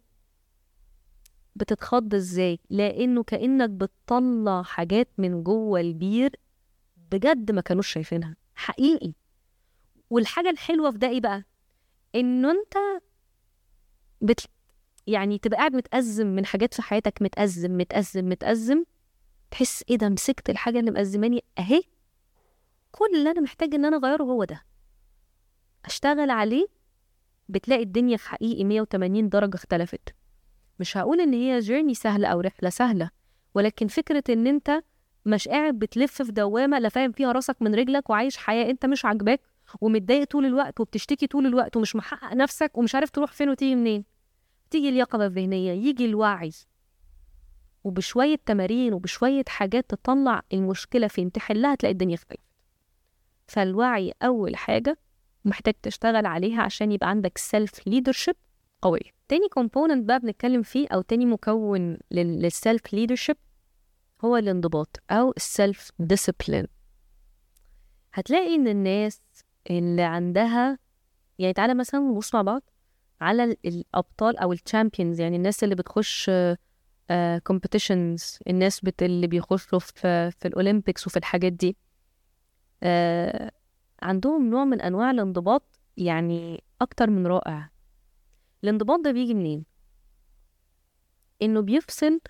بتتخض ازاي لانه كانك بتطلع حاجات من جوه البير بجد ما كانوش شايفينها حقيقي والحاجه الحلوه في ده ايه بقى انه انت بت يعني تبقى قاعد متأزم من حاجات في حياتك متأزم متأزم متأزم تحس ايه ده مسكت الحاجة اللي مأزماني اهي كل اللي انا محتاج ان انا اغيره هو ده اشتغل عليه بتلاقي الدنيا في حقيقي 180 درجة اختلفت مش هقول ان هي جيرني سهله او رحله سهله ولكن فكره ان انت مش قاعد بتلف في دوامه لا فاهم فيها راسك من رجلك وعايش حياه انت مش عاجباك ومتضايق طول الوقت وبتشتكي طول الوقت ومش محقق نفسك ومش عارف تروح فين وتيجي منين تيجي اليقظه الذهنيه يجي الوعي وبشويه تمارين وبشويه حاجات تطلع المشكله فين تحلها تلاقي الدنيا اختلفت فالوعي اول حاجه محتاج تشتغل عليها عشان يبقى عندك سيلف ليدرشيب قويه تاني كومبوننت بقى بنتكلم فيه او تاني مكون للسيلف ليدرشيب هو الانضباط او السيلف ديسيبلين هتلاقي ان الناس اللي عندها يعني تعالى مثلا نبص مع بعض على الابطال او الشامبيونز يعني الناس اللي بتخش كومبيتيشنز uh, الناس بت اللي بيخشوا في في الاولمبيكس وفي الحاجات دي uh, عندهم نوع من انواع الانضباط يعني اكتر من رائع الانضباط ده بيجي منين انه بيفصل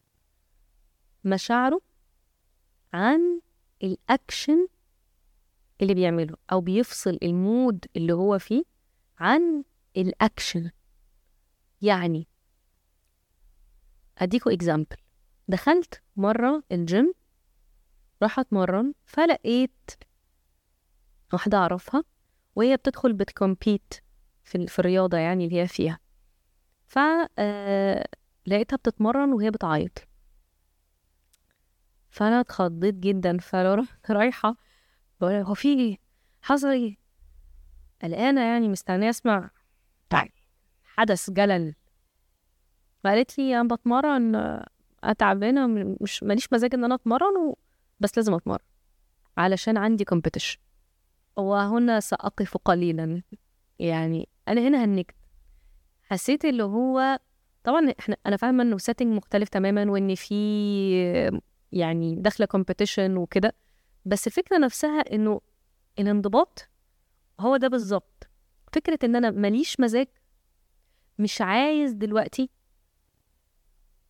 مشاعره عن الاكشن اللي بيعمله او بيفصل المود اللي هو فيه عن الاكشن يعني اديكوا اكزامبل دخلت مره الجيم راح اتمرن فلقيت واحده اعرفها وهي بتدخل بتكمبيت في, في الرياضة يعني اللي هي فيها ف آه، لقيتها بتتمرن وهي بتعيط فأنا اتخضيت جدا فرحت رايحة بقول هو في ايه حصل ايه قلقانة يعني مستنية اسمع طيب حدث جلل فقالت لي انا بتمرن اتعبانة مش ماليش مزاج ان انا اتمرن و... بس لازم اتمرن علشان عندي كومبيتيشن وهنا سأقف قليلا يعني انا هنا هنكت حسيت اللي هو طبعا احنا انا فاهمه انه سيتنج مختلف تماما وان في يعني داخله كومبيتيشن وكده بس الفكره نفسها انه الانضباط هو ده بالظبط فكره ان انا ماليش مزاج مش عايز دلوقتي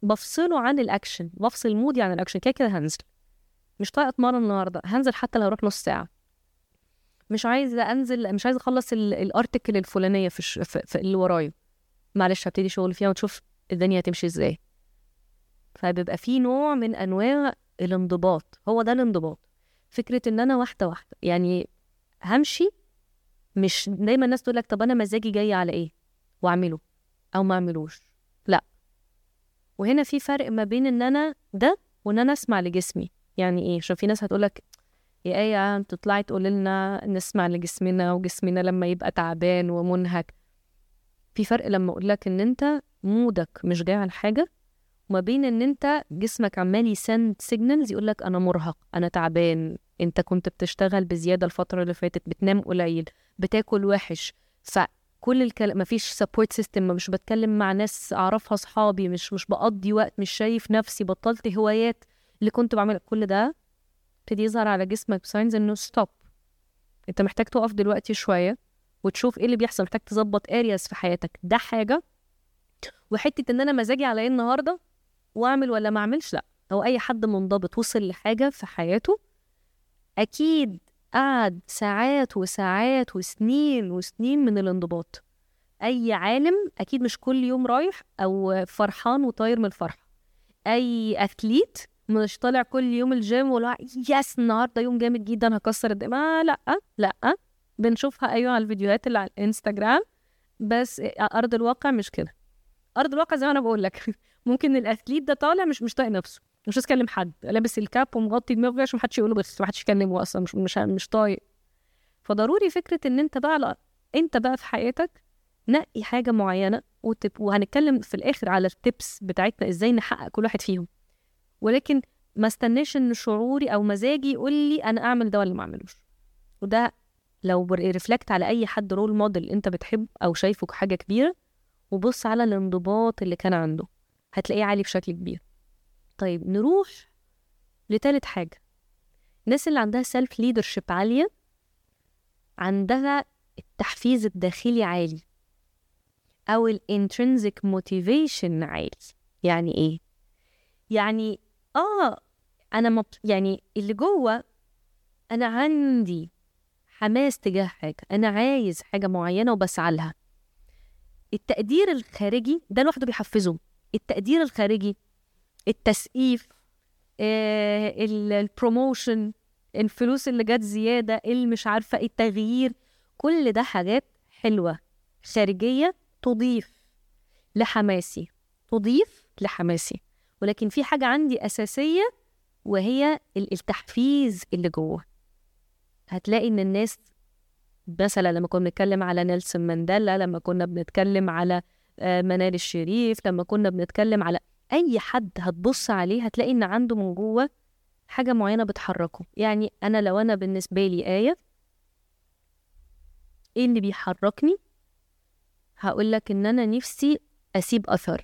بفصله عن الاكشن بفصل مودي عن الاكشن كده كده هنزل مش طايقه اتمرن النهارده هنزل حتى لو هروح نص ساعه مش عايزه انزل مش عايزه اخلص ال- الارتكل الفلانيه في, الش... في, في اللي ورايا معلش هبتدي شغل فيها ونشوف الدنيا هتمشي ازاي فبيبقى في نوع من انواع الانضباط هو ده الانضباط فكره ان انا واحده واحده يعني همشي مش دايما الناس تقول لك طب انا مزاجي جاي على ايه واعمله او ما اعملوش لا وهنا في فرق ما بين ان انا ده وان انا اسمع لجسمي يعني ايه عشان في ناس هتقول لك يا ايه تطلعي تقول لنا نسمع لجسمنا وجسمنا لما يبقى تعبان ومنهك في فرق لما اقول لك ان انت مودك مش جاي على حاجه وما بين ان انت جسمك عمال يسند سيجنالز يقول لك انا مرهق انا تعبان انت كنت بتشتغل بزياده الفتره اللي فاتت بتنام قليل بتاكل وحش فكل الكلام مفيش سبورت سيستم مش بتكلم مع ناس اعرفها اصحابي مش مش بقضي وقت مش شايف نفسي بطلت هوايات اللي كنت بعملها كل ده ابتدي يظهر على جسمك ساينز انه ستوب انت محتاج تقف دلوقتي شويه وتشوف ايه اللي بيحصل محتاج تظبط ارياز في حياتك ده حاجه وحته ان انا مزاجي على ايه النهارده واعمل ولا ما اعملش لا هو اي حد منضبط وصل لحاجه في حياته اكيد قعد ساعات وساعات وسنين وسنين من الانضباط اي عالم اكيد مش كل يوم رايح او فرحان وطاير من الفرحه اي اثليت مش طالع كل يوم الجيم ولا يس النهارده يوم جامد جدا هكسر الدنيا ما لا لا بنشوفها ايوه على الفيديوهات اللي على الانستجرام بس ارض الواقع مش كده ارض الواقع زي ما انا بقول لك ممكن الاثليت ده طالع مش مش طايق نفسه مش عايز يكلم حد لابس الكاب ومغطي دماغه عشان محدش يقوله بس محدش يكلمه اصلا مش مش مش طايق فضروري فكره ان انت بقى لا انت بقى في حياتك نقي حاجه معينه وتب... وهنتكلم في الاخر على التبس بتاعتنا ازاي نحقق كل واحد فيهم ولكن ما استناش ان شعوري او مزاجي يقول لي انا اعمل ده ولا ما اعملوش وده لو ريفلكت على اي حد رول موديل انت بتحبه او شايفه كحاجه كبيره وبص على الانضباط اللي كان عنده هتلاقيه عالي بشكل كبير طيب نروح لتالت حاجة الناس اللي عندها سيلف ليدرشيب عالية عندها التحفيز الداخلي عالي أو الانترنزك موتيفيشن عالي يعني إيه؟ يعني آه أنا مب... يعني اللي جوه أنا عندي حماس تجاه حاجة أنا عايز حاجة معينة وبسعى لها التقدير الخارجي ده لوحده بيحفزه التقدير الخارجي التسقيف آه، البروموشن الفلوس اللي جت زيادة اللي مش عارفة إيه، التغيير كل ده حاجات حلوة خارجية تضيف لحماسي تضيف لحماسي ولكن في حاجة عندي أساسية وهي ال- التحفيز اللي جوه هتلاقي إن الناس مثلا لما كنا بنتكلم على نيلسون مانديلا لما كنا بنتكلم على آه، منال الشريف لما كنا بنتكلم على اي حد هتبص عليه هتلاقي ان عنده من جوه حاجه معينه بتحركه يعني انا لو انا بالنسبه لي ايه ايه اللي بيحركني هقول لك ان انا نفسي اسيب اثر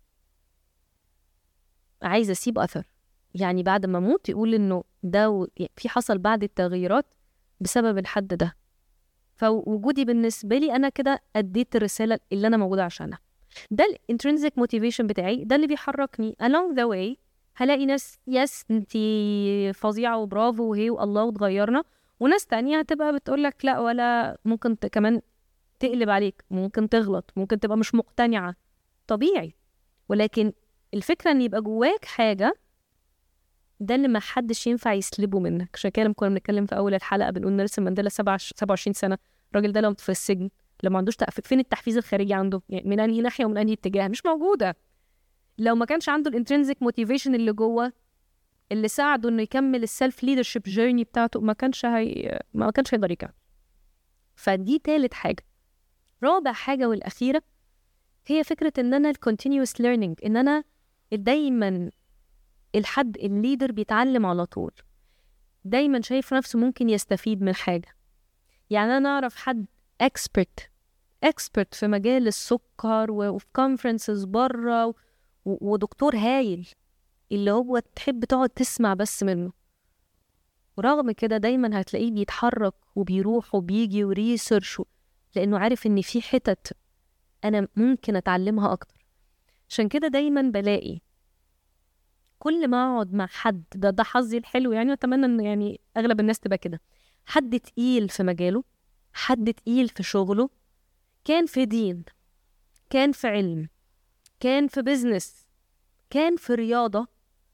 عايزه اسيب اثر يعني بعد ما اموت يقول انه ده و- في حصل بعد التغييرات بسبب الحد ده فوجودي بالنسبه لي انا كده اديت الرساله اللي انا موجوده عشانها ده الانترنسيك موتيفيشن بتاعي ده اللي بيحركني along the way هلاقي ناس يس انتي فظيعه وبرافو وهي والله وتغيرنا وناس تانية هتبقى بتقول لك لا ولا ممكن ت- كمان تقلب عليك ممكن تغلط ممكن تبقى مش مقتنعه طبيعي ولكن الفكره ان يبقى جواك حاجه ده اللي ما حدش ينفع يسلبه منك عشان كده لما كنا بنتكلم في اول الحلقه بنقول نيلسون مانديلا 27 سنه الراجل ده لو في السجن لو ما عندوش تأف... فين التحفيز الخارجي عنده يعني من انهي ناحيه ومن انهي اتجاه مش موجوده لو ما كانش عنده الانترنسيك موتيفيشن اللي جوه اللي ساعده انه يكمل السيلف ليدرشيب جيرني بتاعته ما كانش هي... ما كانش هيقدر يكمل فدي تالت حاجه رابع حاجه والاخيره هي فكره ان انا الكونتينيوس ليرنينج ان انا دايما الحد الليدر بيتعلم على طول دايما شايف نفسه ممكن يستفيد من حاجه يعني انا اعرف حد اكسبرت اكسبرت في مجال السكر و- وفي كونفرنسز بره و- ودكتور هايل اللي هو تحب تقعد تسمع بس منه ورغم كده دايما هتلاقيه بيتحرك وبيروح وبيجي وريسيرش و- لانه عارف ان في حتت انا ممكن اتعلمها اكتر عشان كده دايما بلاقي كل ما اقعد مع حد ده ده حظي الحلو يعني واتمنى ان يعني اغلب الناس تبقى كده حد تقيل في مجاله حد تقيل في شغله كان في دين كان في علم كان في بزنس كان في رياضة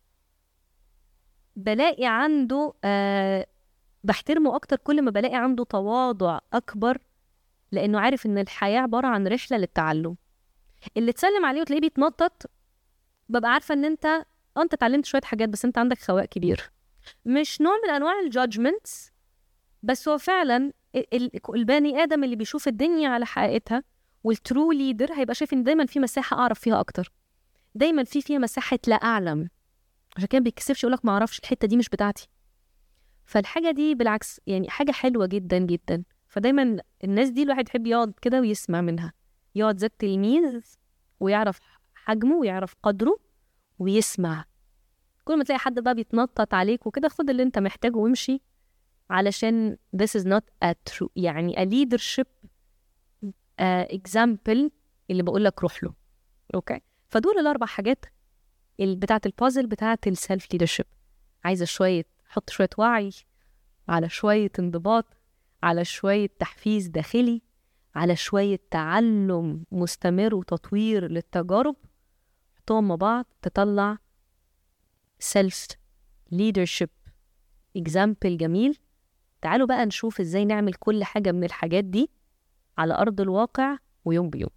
بلاقي عنده آه بحترمه أكتر كل ما بلاقي عنده تواضع أكبر لأنه عارف إن الحياة عبارة عن رحلة للتعلم اللي تسلم عليه وتلاقيه بيتنطط ببقى عارفة إن أنت اه أنت اتعلمت شوية حاجات بس أنت عندك خواء كبير مش نوع من أنواع الجادجمنتس بس هو فعلا البني آدم اللي بيشوف الدنيا على حقيقتها والترو ليدر هيبقى شايف إن دايما في مساحة أعرف فيها أكتر دايما في فيها مساحة لا أعلم عشان كده بيتكسفش يقولك ما اعرفش الحته دي مش بتاعتي فالحاجه دي بالعكس يعني حاجه حلوه جدا جدا فدايما الناس دي الواحد يحب يقعد كده ويسمع منها يقعد زي التلميذ ويعرف حجمه ويعرف قدره ويسمع كل ما تلاقي حد بقى بيتنطط عليك وكده خد اللي انت محتاجه وامشي علشان this is not a true يعني a leadership uh, example اللي بقول لك روح له اوكي فدول الاربع حاجات بتاعه البازل بتاعه السيلف ليدرشيب عايزه شويه حط شويه وعي على شويه انضباط على شويه تحفيز داخلي على شويه تعلم مستمر وتطوير للتجارب حطهم مع بعض تطلع سيلف ليدرشيب اكزامبل جميل تعالوا بقى نشوف ازاي نعمل كل حاجه من الحاجات دي على ارض الواقع ويوم بيوم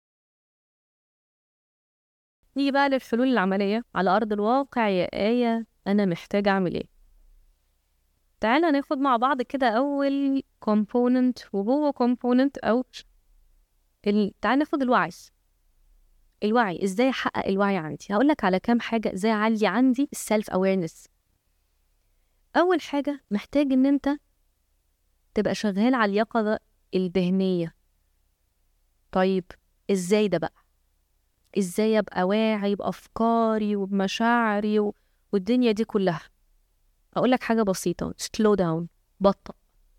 نيجي بقى للحلول العملية على أرض الواقع يا آية أنا محتاج أعمل إيه تعالى ناخد مع بعض كده أول component وهو component أو ال... تعالى ناخد الوعي الوعي ازاي احقق الوعي عندي هقول لك على كام حاجه ازاي اعلي عندي السيلف اويرنس اول حاجه محتاج ان انت تبقى شغال على اليقظه الذهنيه طيب ازاي ده بقى ازاي ابقى واعي بافكاري وبمشاعري و... والدنيا دي كلها اقول لك حاجه بسيطه سلو داون بطأ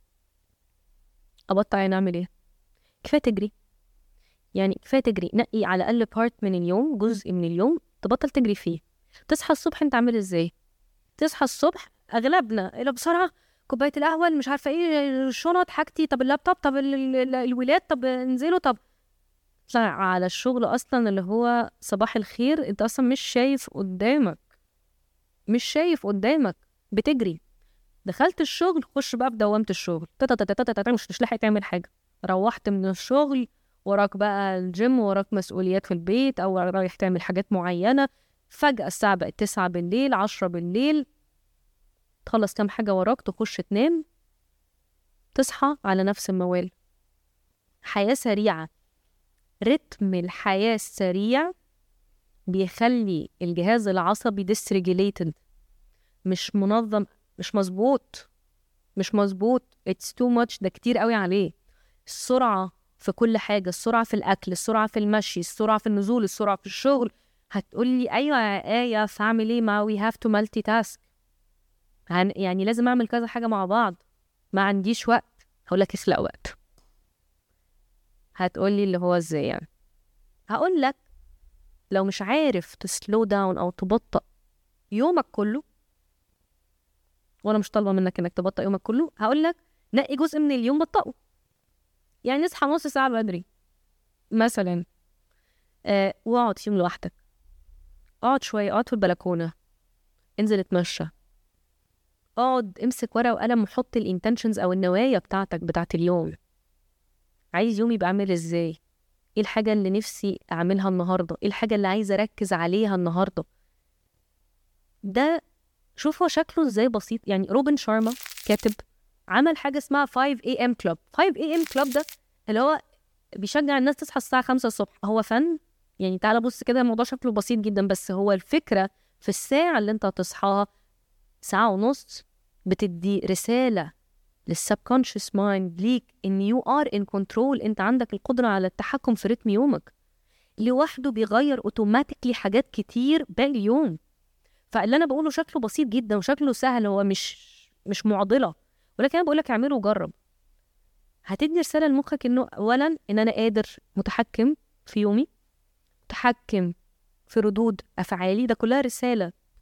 ابطأ يعني اعمل ايه كفايه تجري يعني كفايه تجري نقي على الاقل بارت من اليوم جزء من اليوم تبطل تجري فيه تصحى الصبح انت عامل ازاي تصحى الصبح اغلبنا الى بسرعه كوبايه القهوه مش عارفه ايه الشنط حاجتي طب اللابتوب طب الولاد طب انزلوا طب على الشغل اصلا اللي هو صباح الخير انت اصلا مش شايف قدامك مش شايف قدامك بتجري دخلت الشغل خش بقى في دوامة الشغل مش مش لاحق تعمل حاجة روحت من الشغل وراك بقى الجيم وراك مسؤوليات في البيت أو رايح تعمل حاجات معينة فجأة الساعة بقت تسعة بالليل عشرة بالليل تخلص كام حاجة وراك تخش تنام تصحى على نفس الموال حياة سريعة رتم الحياة السريع بيخلي الجهاز العصبي ديسريجيليتد مش منظم مش مظبوط مش مظبوط اتس تو ماتش ده كتير قوي عليه السرعة في كل حاجة السرعة في الأكل السرعة في المشي السرعة في النزول السرعة في الشغل هتقولي أيوة يا آية فأعمل إيه ما وي هاف تو مالتي تاسك يعني لازم أعمل كذا حاجة مع بعض ما عنديش وقت هقولك اخلق وقت هتقولي اللي هو ازاي يعني هقول لك لو مش عارف تسلو داون او تبطأ يومك كله وانا مش طالبه منك انك تبطأ يومك كله هقول لك نقي جزء من اليوم بطئه يعني اصحى نص ساعه بدري مثلا آه واقعد فيهم لوحدك اقعد شويه اقعد في البلكونه انزل اتمشى اقعد امسك ورقه وقلم وحط الانتنشنز او النوايا بتاعتك بتاعت اليوم عايز يومي يبقى عامل ازاي ايه الحاجة اللي نفسي اعملها النهاردة ايه الحاجة اللي عايزة اركز عليها النهاردة ده شوف هو شكله ازاي بسيط يعني روبن شارما كاتب عمل حاجة اسمها 5 AM كلوب 5 AM كلوب ده اللي هو بيشجع الناس تصحى الساعة 5 الصبح هو فن يعني تعالى بص كده الموضوع شكله بسيط جدا بس هو الفكرة في الساعة اللي انت هتصحاها ساعة ونص بتدي رسالة للسبكونشس مايند ليك ان يو ار ان كنترول انت عندك القدره على التحكم في رتم يومك لوحده بيغير اوتوماتيكلي حاجات كتير باقي اليوم فاللي انا بقوله شكله بسيط جدا وشكله سهل هو مش مش معضله ولكن انا بقول لك اعمله وجرب هتدي رساله لمخك انه اولا ان انا قادر متحكم في يومي متحكم في ردود افعالي ده كلها رساله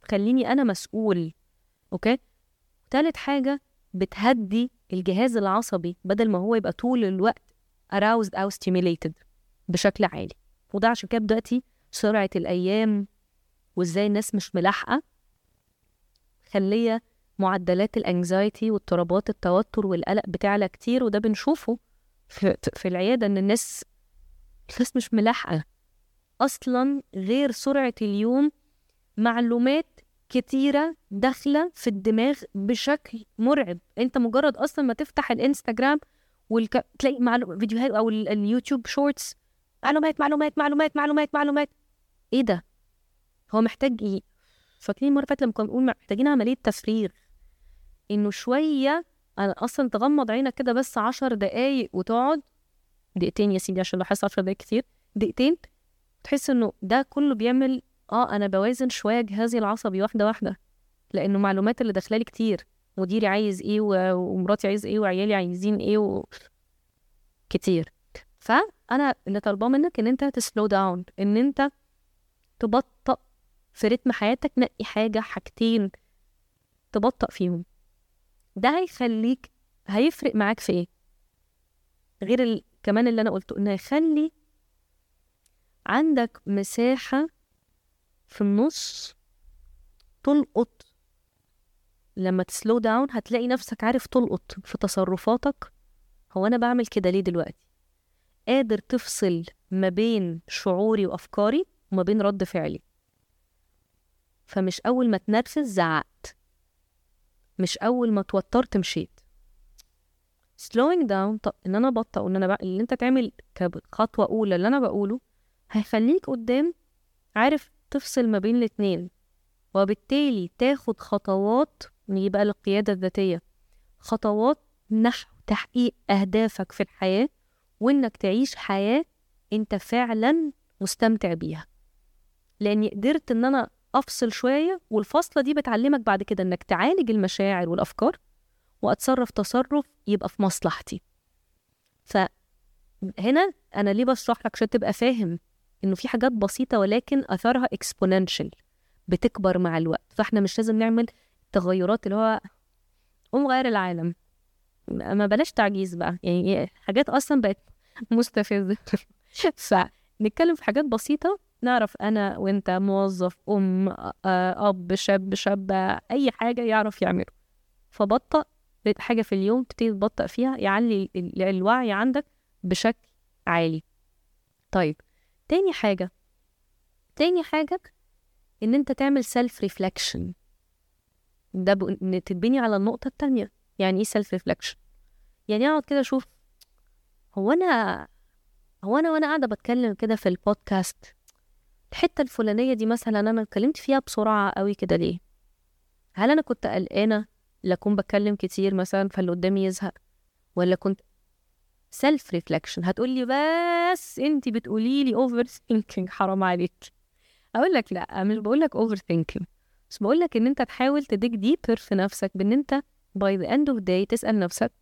بتخليني انا مسؤول اوكي تالت حاجه بتهدي الجهاز العصبي بدل ما هو يبقى طول الوقت aroused او stimulated بشكل عالي وده عشان كده دلوقتي سرعه الايام وازاي الناس مش ملاحقه خليه معدلات الانكزايتي واضطرابات التوتر والقلق بتعلى كتير وده بنشوفه في, في العياده ان الناس الناس مش ملاحقه اصلا غير سرعه اليوم معلومات كتيرة داخلة في الدماغ بشكل مرعب انت مجرد اصلا ما تفتح الانستجرام والك... تلاقي معلو... فيديوهات او ال- اليوتيوب شورتس معلومات معلومات معلومات معلومات معلومات ايه ده هو محتاج ايه فاكرين المره اللي فاتت لما كنا بنقول محتاجين عمليه تفريغ انه شويه انا اصلا تغمض عينك كده بس عشر دقايق وتقعد دقيقتين يا سيدي عشان لو حاسس عشر دقايق كتير دقيقتين تحس انه ده كله بيعمل اه انا بوازن شويه جهازي العصبي واحده واحده لانه المعلومات اللي داخلالي كتير مديري عايز ايه و- ومراتي عايز ايه وعيالي عايزين ايه و... كتير فانا اللي طالباه منك ان انت تسلو داون ان انت تبطأ في رتم حياتك نقي حاجه حاجتين تبطأ فيهم ده هيخليك هيفرق معاك في ايه غير ال... كمان اللي انا قلته انه هيخلي عندك مساحه في النص تلقط لما تسلو داون هتلاقي نفسك عارف تلقط في تصرفاتك هو انا بعمل كده ليه دلوقتي قادر تفصل ما بين شعوري وافكاري وما بين رد فعلي فمش اول ما اتنرفز زعقت مش اول ما اتوترت مشيت slowing down طب ان انا ابطأ وان انا بق... اللي انت تعمل كخطوه اولى اللي انا بقوله هيخليك قدام عارف تفصل ما بين الاتنين وبالتالي تاخد خطوات نيجي بقى للقيادة الذاتية خطوات نحو تحقيق أهدافك في الحياة وإنك تعيش حياة أنت فعلا مستمتع بيها لأني قدرت إن أنا أفصل شوية والفصلة دي بتعلمك بعد كده إنك تعالج المشاعر والأفكار وأتصرف تصرف يبقى في مصلحتي فهنا أنا ليه بشرح لك عشان تبقى فاهم إنه في حاجات بسيطة ولكن أثرها exponential بتكبر مع الوقت فاحنا مش لازم نعمل تغيرات اللي هو قوم غير العالم ما بلاش تعجيز بقى يعني حاجات اصلا بقت مستفزه فنتكلم في حاجات بسيطه نعرف انا وانت موظف ام آه، اب شاب شابه اي حاجه يعرف يعمله فبطأ حاجه في اليوم تبتدي تبطأ فيها يعلي ال- الوعي عندك بشكل عالي طيب تاني حاجه تاني حاجه ان انت تعمل سيلف ريفلكشن ده ب... ان تتبني على النقطه التانية يعني ايه سيلف ريفلكشن يعني اقعد كده اشوف هو انا هو انا وانا قاعده بتكلم كده في البودكاست الحته الفلانيه دي مثلا انا اتكلمت فيها بسرعه قوي كده ليه هل انا كنت قلقانه لاكون بتكلم كتير مثلا فاللي قدامي يزهق ولا كنت سيلف ريفلكشن هتقولي بس انت بتقولي لي اوفر ثينكينج حرام عليك اقول لك لا مش بقول لك اوفر ثينكينج بس بقول لك ان انت تحاول تديك ديبر في نفسك بان انت باي ذا اند اوف داي تسال نفسك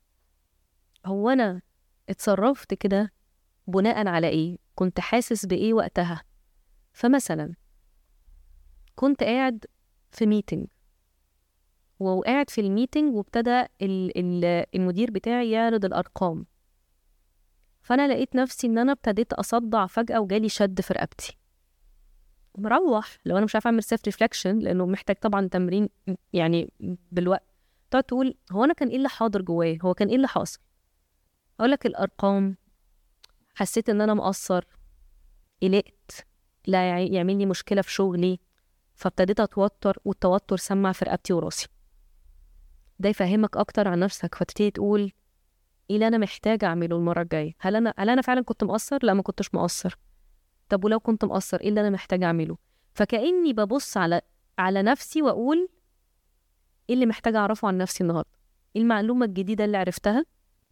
هو انا اتصرفت كده بناء على ايه كنت حاسس بايه وقتها فمثلا كنت قاعد في ميتنج وقاعد في الميتنج وابتدى ال- ال- المدير بتاعي يعرض الارقام فانا لقيت نفسي ان انا ابتديت اصدع فجاه وجالي شد في رقبتي مروح لو انا مش عارفه اعمل سيلف ريفلكشن لانه محتاج طبعا تمرين يعني بالوقت تقعد تقول هو انا كان ايه اللي حاضر جوايا هو كان ايه اللي حاصل اقول لك الارقام حسيت ان انا مقصر قلقت لا يع- يعمل لي مشكله في شغلي فابتديت اتوتر والتوتر سمع في رقبتي وراسي ده يفهمك اكتر عن نفسك فتبتدي تقول ايه اللي انا محتاجه اعمله المره الجايه هل انا هل انا فعلا كنت مقصر لا ما كنتش مقصر طب ولو كنت مقصر ايه اللي انا محتاجه اعمله فكاني ببص على على نفسي واقول ايه اللي محتاجه اعرفه عن نفسي النهارده ايه المعلومه الجديده اللي عرفتها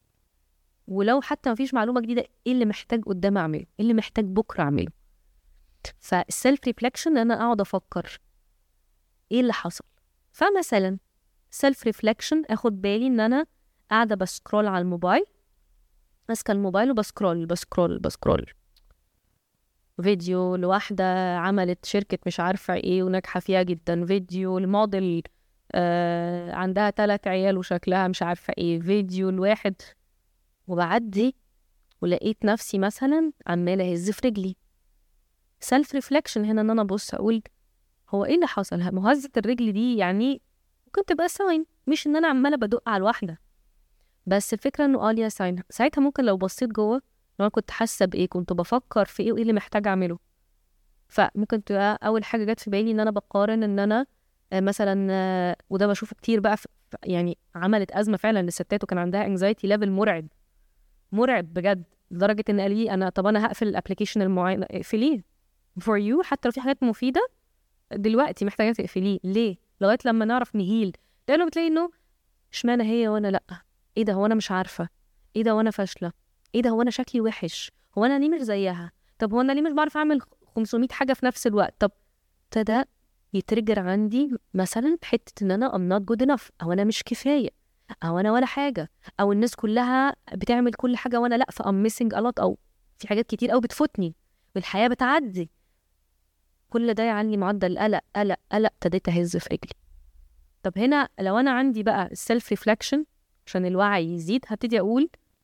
ولو حتى ما فيش معلومه جديده ايه اللي محتاج قدام اعمله ايه اللي محتاج بكره اعمله فالسيلف ريفلكشن انا اقعد افكر ايه اللي حصل فمثلا سيلف ريفلكشن اخد بالي ان انا قاعده بسكرول على الموبايل ماسكه الموبايل وبسكرول بسكرول بسكرول فيديو لواحدة عملت شركة مش عارفة ايه وناجحة فيها جدا فيديو الموديل آه عندها تلات عيال وشكلها مش عارفة ايه فيديو الواحد وبعدي ولقيت نفسي مثلا عمالة أهز في رجلي سيلف ريفلكشن هنا ان انا ابص اقول هو ايه اللي حصل مهزة الرجل دي يعني ممكن تبقى ساين مش ان انا عمالة بدق على الواحدة بس الفكرة انه اه ليها ساين ساعتها ممكن لو بصيت جوه لو انا كنت حاسة بايه كنت بفكر في ايه وايه اللي محتاج اعمله فممكن تبقى اول حاجة جت في بالي ان انا بقارن ان انا آه، مثلا آه، وده بشوفه كتير بقى يعني عملت ازمه فعلا للستات وكان عندها انكزايتي ليفل مرعب مرعب بجد لدرجه ان قال لي انا طب انا هقفل الابلكيشن المعين اقفليه فور يو حتى لو في حاجات مفيده دلوقتي محتاجه تقفليه ليه لغايه لما نعرف نهيل لانه بتلاقي انه اشمعنى هي وانا لا ايه ده هو انا مش عارفه ايه ده وانا فاشله ايه ده هو انا شكلي وحش هو انا ليه مش زيها طب هو انا ليه مش بعرف اعمل 500 حاجه في نفس الوقت طب ابتدى يترجر عندي مثلا حته ان انا ام نوت جود انف او انا مش كفايه او انا ولا حاجه او الناس كلها بتعمل كل حاجه وانا لا فام ميسنج الوت او في حاجات كتير قوي بتفوتني والحياه بتعدي كل ده يعلي معدل قلق قلق قلق ابتديت اهز في رجلي طب هنا لو انا عندي بقى السيلف ريفلكشن عشان الوعي يزيد هبتدي اقول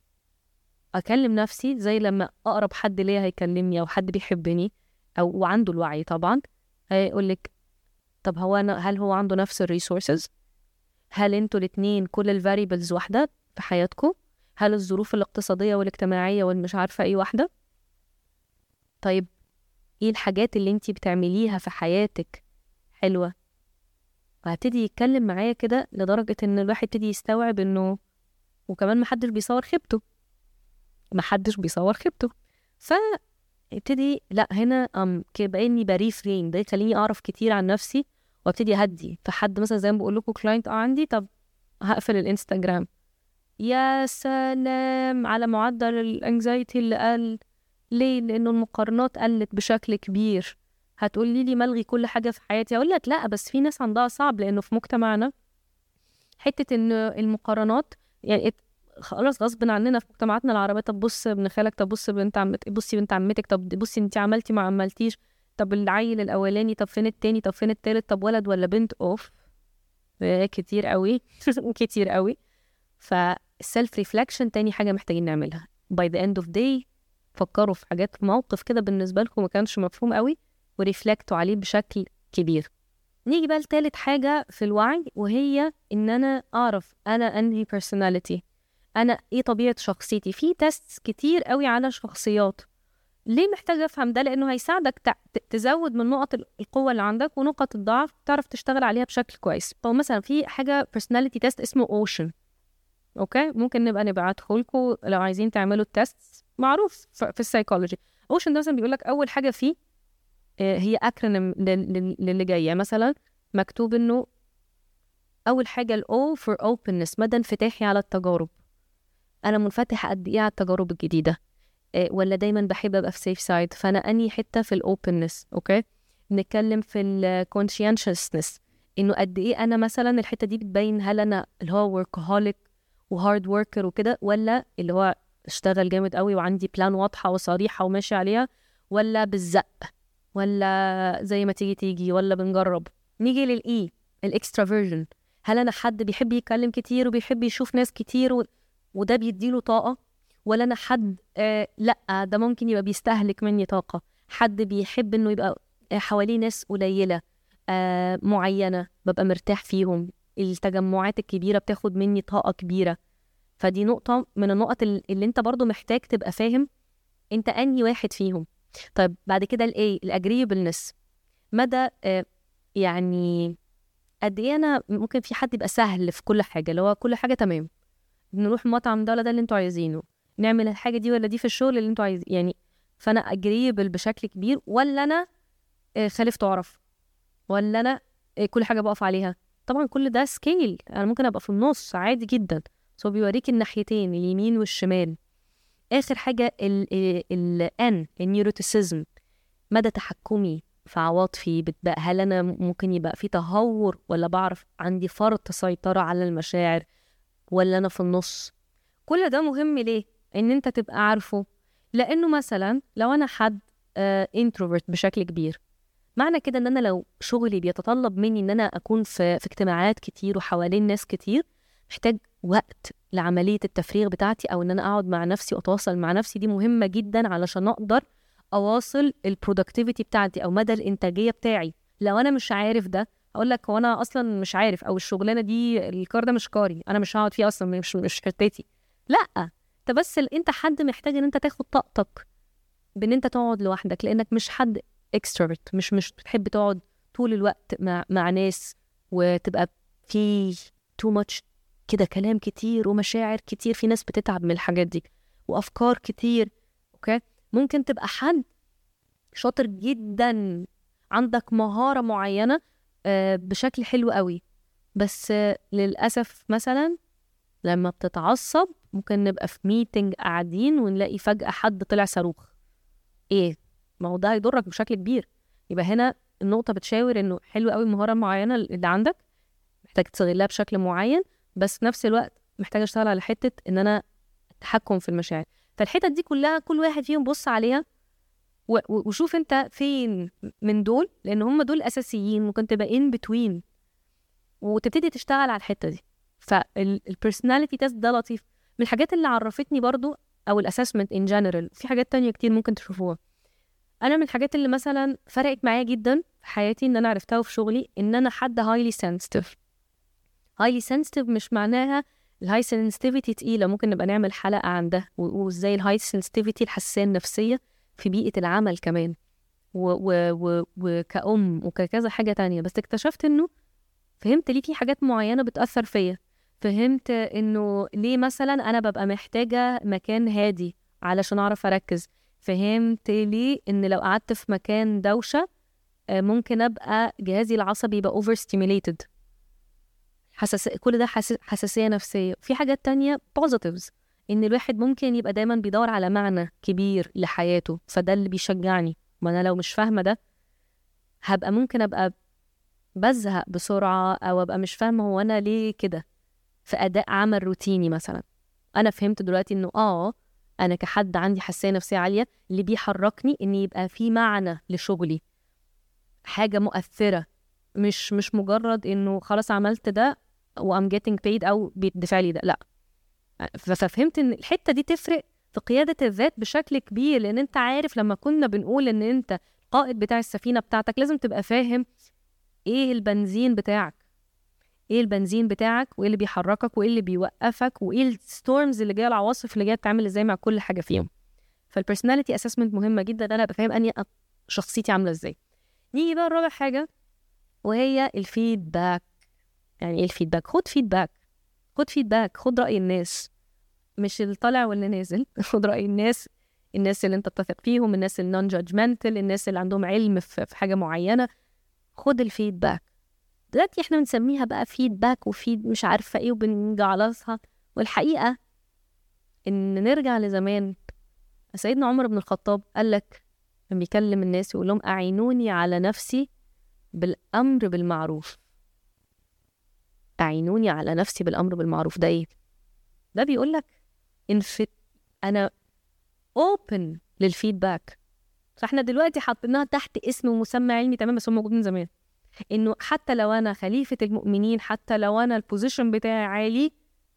اكلم نفسي زي لما اقرب حد ليا هيكلمني او حد بيحبني او وعنده الوعي طبعا هيقول لك طب هو أنا هل هو عنده نفس الريسورسز هل انتوا الاتنين كل الفاريبلز واحدة في حياتكم هل الظروف الاقتصادية والاجتماعية والمش عارفة ايه واحدة طيب ايه الحاجات اللي انتي بتعمليها في حياتك حلوة وهبتدي يتكلم معايا كده لدرجة ان الواحد يبتدي يستوعب انه وكمان محدش بيصور خيبته محدش بيصور خيبته ف ابتدي لا هنا ام كأني بريفرين ده يخليني اعرف كتير عن نفسي وابتدي اهدي فحد مثلا زي ما بقول لكم كلاينت اه عندي طب هقفل الانستجرام يا سلام على معدل الانكزايتي اللي قل ليه لانه المقارنات قلت بشكل كبير هتقولي لي ملغي كل حاجه في حياتي اقول لك لا بس في ناس عندها صعب لانه في مجتمعنا حته ان المقارنات يعني خلاص غصب عننا في مجتمعاتنا العربيه طب بص ابن خالك طب بص بنت عمتك بصي بنت عمتك طب بصي انت عملتي ما عملتيش طب العيل الاولاني طب فين التاني طب فين التالت طب ولد ولا بنت اوف كتير قوي كتير قوي فالسيلف ريفلكشن تاني حاجه محتاجين نعملها باي ذا اند اوف داي فكروا في حاجات موقف كده بالنسبه لكم ما كانش مفهوم قوي وريفلكتوا عليه بشكل كبير نيجي بقى لتالت حاجة في الوعي وهي إن أنا أعرف أنا أنهي personality أنا إيه طبيعة شخصيتي في تيست كتير قوي على شخصيات ليه محتاج افهم ده لانه هيساعدك تزود من نقط القوه اللي عندك ونقط الضعف تعرف تشتغل عليها بشكل كويس طب مثلا في حاجه personality test اسمه اوشن اوكي ممكن نبقى نبعته لكم لو عايزين تعملوا التست معروف في السايكولوجي اوشن ده مثلا بيقول لك اول حاجه فيه آه، هي اكرونيم للي جاي يعني مثلا مكتوب انه اول حاجه الاو فور اوبنس مدى انفتاحي على التجارب انا منفتحه قد ايه على التجارب الجديده إيه ولا دايما بحب ابقى في سيف سايد فانا اني حته في الاوبنس اوكي نتكلم في الكونشينشسنس انه قد ايه انا مثلا الحته دي بتبين هل انا اللي هو وركهوليك وهارد وركر وكده ولا اللي هو اشتغل جامد قوي وعندي بلان واضحه وصريحه وماشي عليها ولا بالزق ولا زي ما تيجي تيجي ولا بنجرب نيجي للاي الاكسترافيرجن هل انا حد بيحب يتكلم كتير وبيحب يشوف ناس كتير و... وده بيديله طاقه ولا انا حد آه لا ده ممكن يبقى بيستهلك مني طاقه حد بيحب انه يبقى حواليه ناس قليله آه معينه ببقى مرتاح فيهم التجمعات الكبيره بتاخد مني طاقه كبيره فدي نقطه من النقط اللي انت برضو محتاج تبقى فاهم انت انهي واحد فيهم طيب بعد كده الايه الاجريبلنس مدى آه يعني قد ايه انا ممكن في حد يبقى سهل في كل حاجه اللي هو كل حاجه تمام نروح مطعم ده ولا ده اللي انتوا عايزينه نعمل الحاجه دي ولا دي في الشغل اللي انتوا عايزين يعني فانا اجريبل بشكل كبير ولا انا آه، خالف تعرف ولا انا آه، كل حاجه بقف عليها طبعا كل ده سكيل انا ممكن ابقى في النص عادي جدا بس هو بيوريك الناحيتين اليمين والشمال اخر حاجه الان النيوروتيسيزم مدى تحكمي في عواطفي بتبقى هل انا ممكن يبقى في تهور ولا بعرف عندي فرط سيطره على المشاعر ولا انا في النص كل ده مهم ليه ان انت تبقى عارفه لانه مثلا لو انا حد انتروفرت بشكل كبير معنى كده ان انا لو شغلي بيتطلب مني ان انا اكون في في اجتماعات كتير وحوالين ناس كتير محتاج وقت لعمليه التفريغ بتاعتي او ان انا اقعد مع نفسي واتواصل مع نفسي دي مهمه جدا علشان اقدر اواصل البرودكتيفيتي بتاعتي او مدى الانتاجيه بتاعي لو انا مش عارف ده اقول لك هو انا اصلا مش عارف او الشغلانه دي الكار ده مش كاري انا مش هقعد فيه اصلا مش مش حتتي لا انت بس ال- انت حد محتاج ان انت تاخد طاقتك بان انت تقعد لوحدك لانك مش حد اكستروفرت مش مش بتحب تقعد طول الوقت مع مع ناس وتبقى في تو ماتش كده كلام كتير ومشاعر كتير في ناس بتتعب من الحاجات دي وافكار كتير اوكي ممكن تبقى حد شاطر جدا عندك مهارة معينة آه، بشكل حلو قوي بس آه، للأسف مثلا لما بتتعصب ممكن نبقى في ميتنج قاعدين ونلاقي فجأة حد طلع صاروخ ايه ما هو ده هيضرك بشكل كبير يبقى هنا النقطة بتشاور انه حلو قوي المهارة المعينة اللي عندك محتاج تستغلها بشكل معين بس في نفس الوقت محتاج اشتغل على حتة ان انا التحكم في المشاعر فالحتت دي كلها كل واحد فيهم بص عليها و- و- وشوف انت فين من دول لان هم دول اساسيين ممكن تبقى ان بتوين وتبتدي تشتغل على الحته دي فالبرسوناليتي تيست ده لطيف من الحاجات اللي عرفتني برضو او الاسسمنت ان جنرال في حاجات تانية كتير ممكن تشوفوها انا من الحاجات اللي مثلا فرقت معايا جدا في حياتي ان انا عرفتها في شغلي ان انا حد هايلي سنسيتيف هايلي سنسيتيف مش معناها الهاي سنسيتيفيتي تقيله ممكن نبقى نعمل حلقه عن ده و- وازاي الهاي سنسيتيفيتي الحساسيه النفسيه في بيئه العمل كمان و و و وكأم وككذا حاجه تانية بس اكتشفت انه فهمت ليه في حاجات معينه بتاثر فيا فهمت انه ليه مثلا انا ببقى محتاجه مكان هادي علشان اعرف اركز فهمت ليه ان لو قعدت في مكان دوشه آه، ممكن ابقى جهازي العصبي يبقى اوفر ستيميليتد حساس كل ده حس... حساسيه نفسيه في حاجات تانية بوزيتيفز ان الواحد ممكن يبقى دايما بيدور على معنى كبير لحياته فده اللي بيشجعني ما انا لو مش فاهمه ده هبقى ممكن ابقى بزهق بسرعه او ابقى مش فاهمه هو انا ليه كده في اداء عمل روتيني مثلا انا فهمت دلوقتي انه اه انا كحد عندي حساسيه نفسيه عاليه اللي بيحركني ان يبقى في معنى لشغلي حاجه مؤثره مش مش مجرد انه خلاص عملت ده وام جيتنج بيد او بيدفع لي ده لا ف- ففهمت ان الحته دي تفرق في قياده الذات بشكل كبير لان انت عارف لما كنا بنقول ان انت القائد بتاع السفينه بتاعتك لازم تبقى فاهم ايه البنزين بتاعك ايه البنزين بتاعك وايه اللي بيحركك وايه اللي بيوقفك وايه الستورمز اللي جايه العواصف اللي جايه بتعمل ازاي مع كل حاجه فيهم فالبرسوناليتي اسسمنت مهمه جدا ان انا ابقى فاهم اني شخصيتي عامله ازاي نيجي بقى الرابع حاجه وهي الفيدباك يعني ايه الفيدباك خد فيدباك خد فيدباك خد راي الناس مش اللي طالع واللي نازل خد راي الناس الناس اللي انت تثق فيهم الناس النون جادجمنتال الناس اللي عندهم علم في في حاجه معينه خد الفيدباك دلوقتي احنا بنسميها بقى فيدباك وفيد مش عارفه ايه وبنجعلصها والحقيقه ان نرجع لزمان سيدنا عمر بن الخطاب قال لك لما بيكلم الناس يقول لهم اعينوني على نفسي بالامر بالمعروف اعينوني على نفسي بالامر بالمعروف ده ايه ده بيقول لك ان في انا اوبن للفيدباك فاحنا دلوقتي حاطينها تحت اسم ومسمى علمي تمام بس هم موجودين زمان انه حتى لو انا خليفه المؤمنين حتى لو انا البوزيشن بتاعي عالي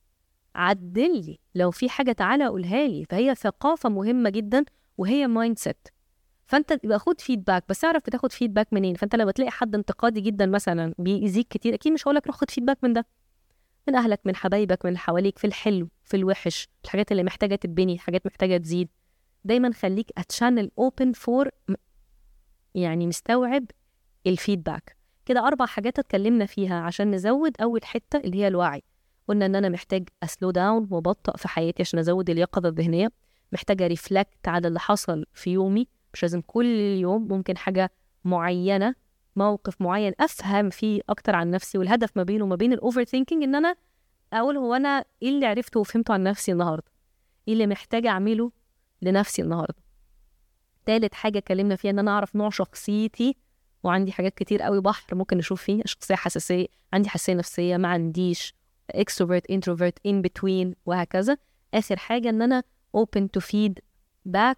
عدل لي لو في حاجه تعالى قولها لي فهي ثقافه مهمه جدا وهي مايند سيت فانت يبقى خد فيدباك بس اعرف بتاخد فيدباك منين فانت لما تلاقي حد انتقادي جدا مثلا بيأذيك كتير اكيد مش هقول لك روح خد فيدباك من ده من اهلك من حبايبك من اللي حواليك في الحلو في الوحش الحاجات اللي محتاجه تتبني حاجات محتاجه تزيد دايما خليك اتشانل اوبن فور يعني مستوعب الفيدباك كده اربع حاجات اتكلمنا فيها عشان نزود اول حته اللي هي الوعي قلنا ان انا محتاج اسلو داون وابطأ في حياتي عشان ازود اليقظه الذهنيه محتاجه ريفلكت على اللي حصل في يومي مش لازم كل يوم ممكن حاجه معينه موقف معين افهم فيه اكتر عن نفسي والهدف ما بينه وما بين الاوفر ثينكينج ان انا اقول هو انا ايه اللي عرفته وفهمته عن نفسي النهارده ايه اللي محتاجه اعمله لنفسي النهارده تالت حاجه اتكلمنا فيها ان انا اعرف نوع شخصيتي وعندي حاجات كتير قوي بحر ممكن نشوف فيه شخصيه حساسيه عندي حساسيه نفسيه ما عنديش اكستروفرت انتروفرت ان بتوين وهكذا اخر حاجه ان انا open to feed back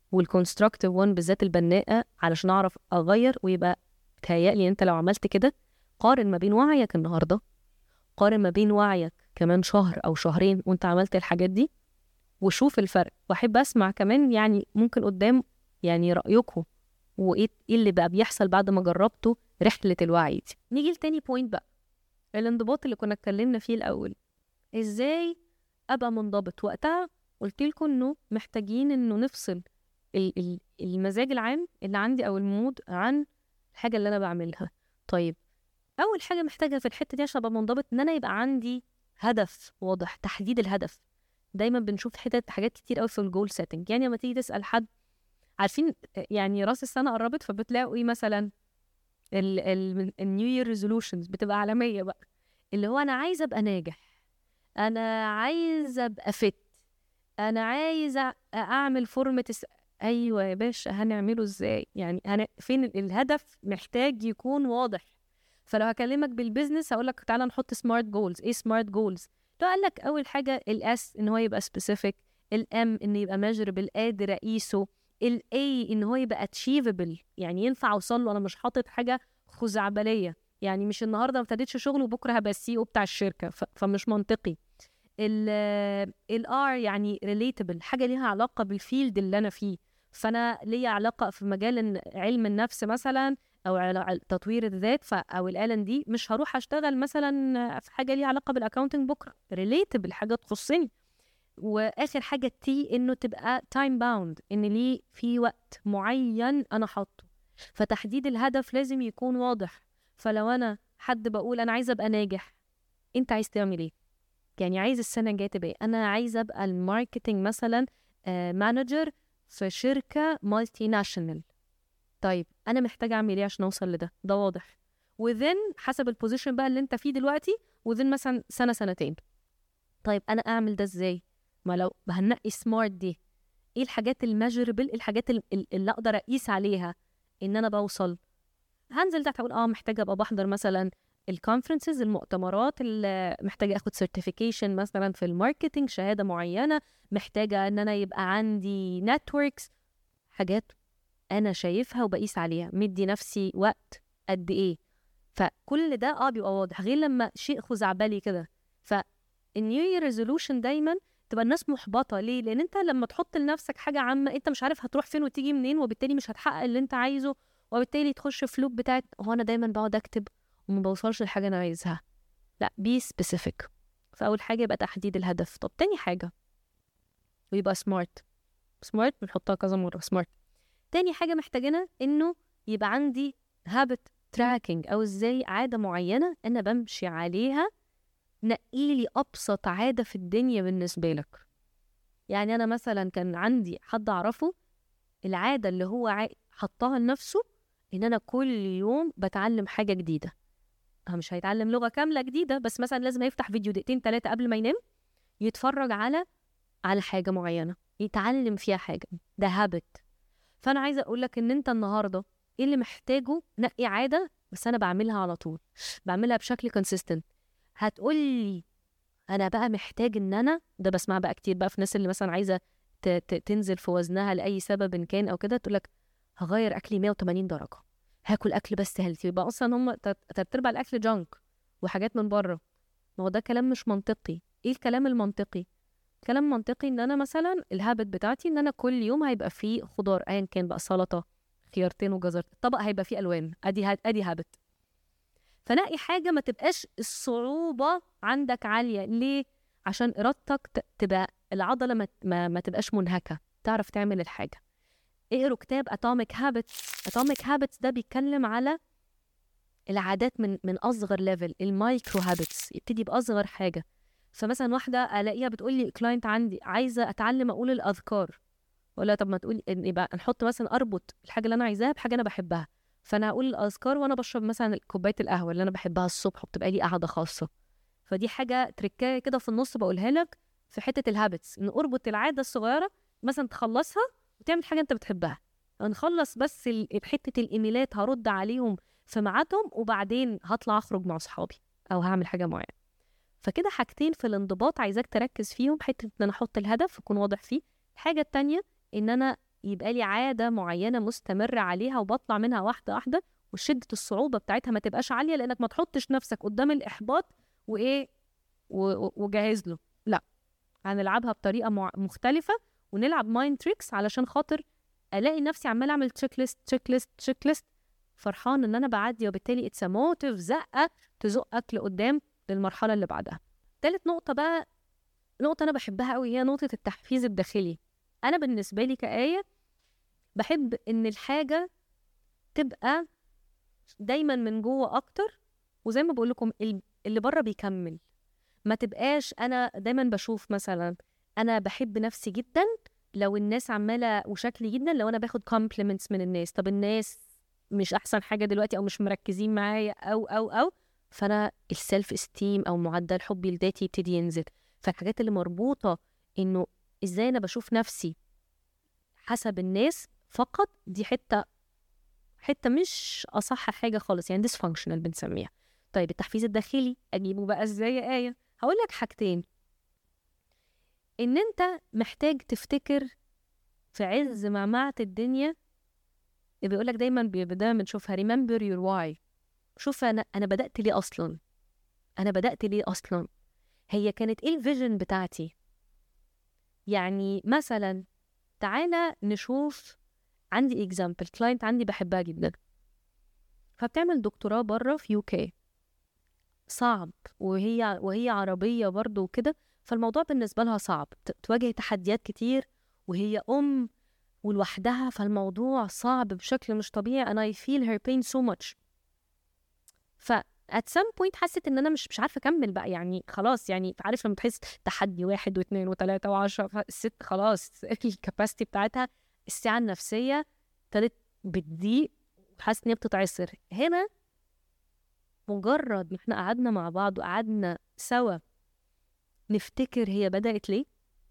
والكونستراكتيف وان بالذات البناءه علشان اعرف اغير ويبقى تهيألي انت لو عملت كده قارن ما بين وعيك النهارده قارن ما بين وعيك كمان شهر او شهرين وانت عملت الحاجات دي وشوف الفرق واحب اسمع كمان يعني ممكن قدام يعني رايكم وايه إيه اللي بقى بيحصل بعد ما جربتوا رحله الوعي دي نيجي لتاني بوينت بقى الانضباط اللي كنا اتكلمنا فيه الاول ازاي ابقى منضبط وقتها قلت لكم انه محتاجين انه نفصل ال- ال- المزاج العام اللي عندي او المود عن الحاجه اللي انا بعملها طيب اول حاجه محتاجه في الحته دي عشان ابقى منضبط ان انا يبقى عندي هدف واضح تحديد الهدف دايما بنشوف حتت حاجات كتير قوي في الجول سيتنج يعني لما تيجي تسال حد عارفين يعني راس السنه قربت فبتلاقوا ايه مثلا النيو يير ريزولوشنز بتبقى عالميه بقى اللي هو انا عايزه ابقى ناجح انا عايزه ابقى فت انا عايزه اعمل فورمه الس... ايوه يا باشا هنعمله ازاي يعني هن... فين ال- الهدف محتاج يكون واضح فلو هكلمك بالبيزنس هقول لك تعالى نحط سمارت جولز ايه سمارت جولز لو قال لك اول حاجه الاس ان هو يبقى سبيسيفيك الام ان يبقى ميجربل قادر اقيسه الاي ان هو يبقى اتشيفبل يعني ينفع اوصل له انا مش حاطط حاجه خزعبليه يعني مش النهارده ما ابتديتش شغل وبكره هبقى السي او بتاع الشركه ف... فمش منطقي الار يعني ريليتبل حاجه ليها علاقه بالفيلد اللي انا فيه فانا ليا علاقه في مجال إن- علم النفس مثلا او عل- تطوير الذات ف... او ال دي مش هروح اشتغل مثلا في حاجه ليها علاقه بالاكاونتنج بكره ريليتبل حاجه تخصني واخر حاجه تي انه تبقى تايم باوند ان ليه في وقت معين انا حاطه فتحديد الهدف لازم يكون واضح فلو انا حد بقول انا عايزه ابقى ناجح انت عايز تعمل ايه يعني عايز السنه الجايه تبقى ايه انا عايزه ابقى الماركتنج مثلا مانجر في شركه مالتي ناشونال طيب انا محتاجه اعمل ايه عشان اوصل لده ده واضح وذن حسب البوزيشن بقى اللي انت فيه دلوقتي وذن مثلا سنه سنتين طيب انا اعمل ده ازاي ما لو هنقي سمارت دي ايه الحاجات الميجربل الحاجات ال- ال- اللي اقدر اقيس عليها ان انا بوصل هنزل تحت اقول اه محتاجه ابقى بحضر مثلا الكونفرنسز المؤتمرات اللي محتاجه اخد سيرتيفيكيشن مثلا في الماركتنج شهاده معينه محتاجه ان انا يبقى عندي نتوركس حاجات انا شايفها وبقيس عليها مدي نفسي وقت قد ايه فكل ده اه بيبقى واضح غير لما شيء خزعبلي كده فالنيو يير ريزولوشن دايما تبقى الناس محبطه ليه لان انت لما تحط لنفسك حاجه عامه انت مش عارف هتروح فين وتيجي منين وبالتالي مش هتحقق اللي انت عايزه وبالتالي تخش في لوب بتاعت هو انا دايما بقعد اكتب وما بوصلش لحاجه انا عايزها لا بي سبيسيفيك فاول حاجه يبقى تحديد الهدف طب تاني حاجه ويبقى سمارت سمارت بنحطها كذا مره سمارت تاني حاجه محتاجينها انه يبقى عندي هابت تراكنج او ازاي عاده معينه انا بمشي عليها نقيلي ابسط عاده في الدنيا بالنسبه لك يعني انا مثلا كان عندي حد اعرفه العاده اللي هو عا- حطها لنفسه ان انا كل يوم بتعلم حاجه جديده هو مش هيتعلم لغه كامله جديده بس مثلا لازم يفتح فيديو دقيقتين ثلاثه قبل ما ينام يتفرج على على حاجه معينه يتعلم فيها حاجه ده هابت فانا عايزه اقول لك ان انت النهارده ايه اللي محتاجه نقي عاده بس انا بعملها على طول بعملها بشكل كونسيستنت هتقول لي انا بقى محتاج ان انا ده بسمع بقى كتير بقى في الناس اللي مثلا عايزه ت- ت- تنزل في وزنها لاي سبب إن كان او كده تقول لك هغير اكلي 180 درجه هاكل اكل بس هيلثي يبقى اصلا هم تلات تلات ارباع الاكل جانك وحاجات من بره ما هو ده كلام مش منطقي ايه الكلام المنطقي كلام منطقي ان انا مثلا الهابت بتاعتي ان انا كل يوم هيبقى فيه خضار ايا كان بقى سلطه خيارتين وجزر الطبق هيبقى فيه الوان ادي ها- ادي هابت فنقي حاجه ما تبقاش الصعوبه عندك عاليه ليه عشان ارادتك ت- تبقى العضله ما, ما, ما تبقاش منهكه تعرف تعمل الحاجه اقروا كتاب اتوميك هابتس اتوميك هابتس ده بيتكلم على العادات من من اصغر ليفل المايكرو هابتس يبتدي باصغر حاجه فمثلا واحده الاقيها بتقول لي كلاينت عندي عايزه اتعلم اقول الاذكار ولا طب ما تقولي إن يبقى نحط مثلا اربط الحاجه اللي انا عايزاها بحاجه انا بحبها فانا هقول الاذكار وانا بشرب مثلا كوبايه القهوه اللي انا بحبها الصبح وبتبقى لي قعده خاصه فدي حاجه تركايه كده في النص بقولها لك في حته الهابتس ان اربط العاده الصغيره مثلا تخلصها وتعمل حاجه انت بتحبها نخلص بس ال- حته الايميلات هرد عليهم في ميعادهم وبعدين هطلع اخرج مع اصحابي او هعمل حاجه معينه فكده حاجتين في الانضباط عايزاك تركز فيهم حته ان انا احط الهدف يكون واضح فيه الحاجه التانية ان انا يبقى لي عاده معينه مستمره عليها وبطلع منها واحده واحده وشده الصعوبه بتاعتها ما تبقاش عاليه لانك ما تحطش نفسك قدام الاحباط وايه وجاهز له لا هنلعبها بطريقه مختلفه ونلعب مايند تريكس علشان خاطر الاقي نفسي عمال اعمل تشيك ليست تشيك ليست تشيك ليست فرحان ان انا بعدي وبالتالي اتس موتيف زقه تزقك لقدام للمرحله اللي بعدها تالت نقطه بقى نقطه انا بحبها قوي هي نقطه التحفيز الداخلي انا بالنسبه لي كايه بحب ان الحاجه تبقى دايما من جوه اكتر وزي ما بقول لكم اللي بره بيكمل ما تبقاش انا دايما بشوف مثلا انا بحب نفسي جدا لو الناس عماله وشكلي جدا لو انا باخد كومبلمنتس من الناس طب الناس مش احسن حاجه دلوقتي او مش مركزين معايا او او او فانا السيلف استيم او معدل حبي لذاتي يبتدي ينزل فالحاجات اللي مربوطه انه ازاي انا بشوف نفسي حسب الناس فقط دي حته حته مش اصح حاجه خالص يعني ديسفانكشنال بنسميها طيب التحفيز الداخلي اجيبه بقى ازاي يا ايه هقول لك حاجتين ان انت محتاج تفتكر في عز معمعة الدنيا بيقول لك دايما دايما بنشوفها remember your why شوف انا انا بدات ليه اصلا انا بدات ليه اصلا هي كانت ايه الفيجن بتاعتي يعني مثلا تعالى نشوف عندي اكزامبل كلاينت عندي بحبها جدا فبتعمل دكتوراه بره في يوكي صعب وهي وهي عربيه برضه وكده فالموضوع بالنسبه لها صعب تواجه تحديات كتير وهي ام ولوحدها فالموضوع صعب بشكل مش طبيعي and I feel her pain so much ف at some point حست ان انا مش مش عارفه اكمل بقى يعني خلاص يعني عارف لما تحس تحدي واحد واثنين وثلاثه وعشرة فالست خلاص الكاباسيتي بتاعتها السعه النفسيه ابتدت بتضيق وحاسه ان هي بتتعصر هنا مجرد ما احنا قعدنا مع بعض وقعدنا سوا نفتكر هي بدأت ليه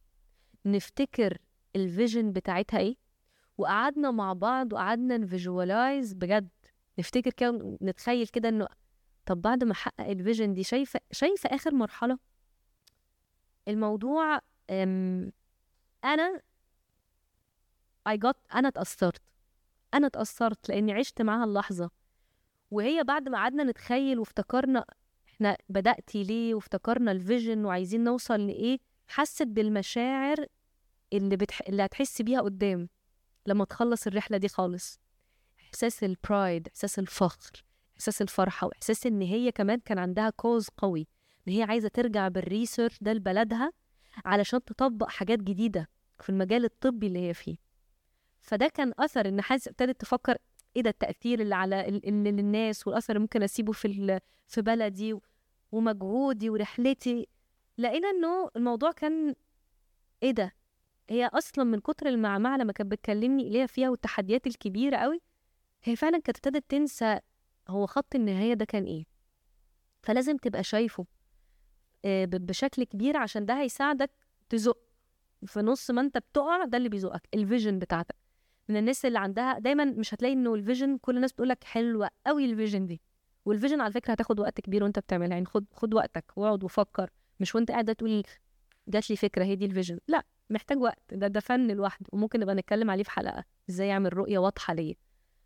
نفتكر الفيجن بتاعتها ايه وقعدنا مع بعض وقعدنا نفيجوالايز بجد نفتكر كده نتخيل كده انه طب بعد ما احقق الفيجن دي شايفه شايفه اخر مرحله الموضوع انا I got انا اتاثرت انا اتاثرت لاني عشت معاها اللحظه وهي بعد ما قعدنا نتخيل وافتكرنا احنا بدأتي ليه وافتكرنا الفيجن وعايزين نوصل لإيه حست بالمشاعر اللي بتح... اللي هتحس بيها قدام لما تخلص الرحلة دي خالص إحساس البرايد إحساس الفخر إحساس الفرحة وإحساس إن هي كمان كان عندها كوز قوي إن هي عايزة ترجع بالريسيرش ده لبلدها علشان تطبق حاجات جديدة في المجال الطبي اللي هي فيه فده كان أثر إن حاسة ابتدت تفكر ايه ده التاثير اللي على اللي للناس والاثر اللي ممكن اسيبه في في بلدي ومجهودي ورحلتي لقينا انه الموضوع كان ايه ده هي اصلا من كتر المعمعه لما كانت بتكلمني اللي هي فيها والتحديات الكبيره قوي هي فعلا كانت ابتدت تنسى هو خط النهايه ده كان ايه فلازم تبقى شايفه آه، بشكل كبير عشان ده هيساعدك تزق في نص ما انت بتقع ده اللي بيزقك الفيجن بتاعتك من الناس اللي عندها دايما مش هتلاقي انه الفيجن كل الناس بتقول لك حلوه قوي الفيجن دي والفيجن على فكره هتاخد وقت كبير وانت بتعملها يعني خد خد وقتك واقعد وفكر مش وانت قاعده تقول جات لي فكره هي دي الفيجن لا محتاج وقت ده ده فن لوحده وممكن نبقى نتكلم عليه في حلقه ازاي اعمل رؤيه واضحه ليا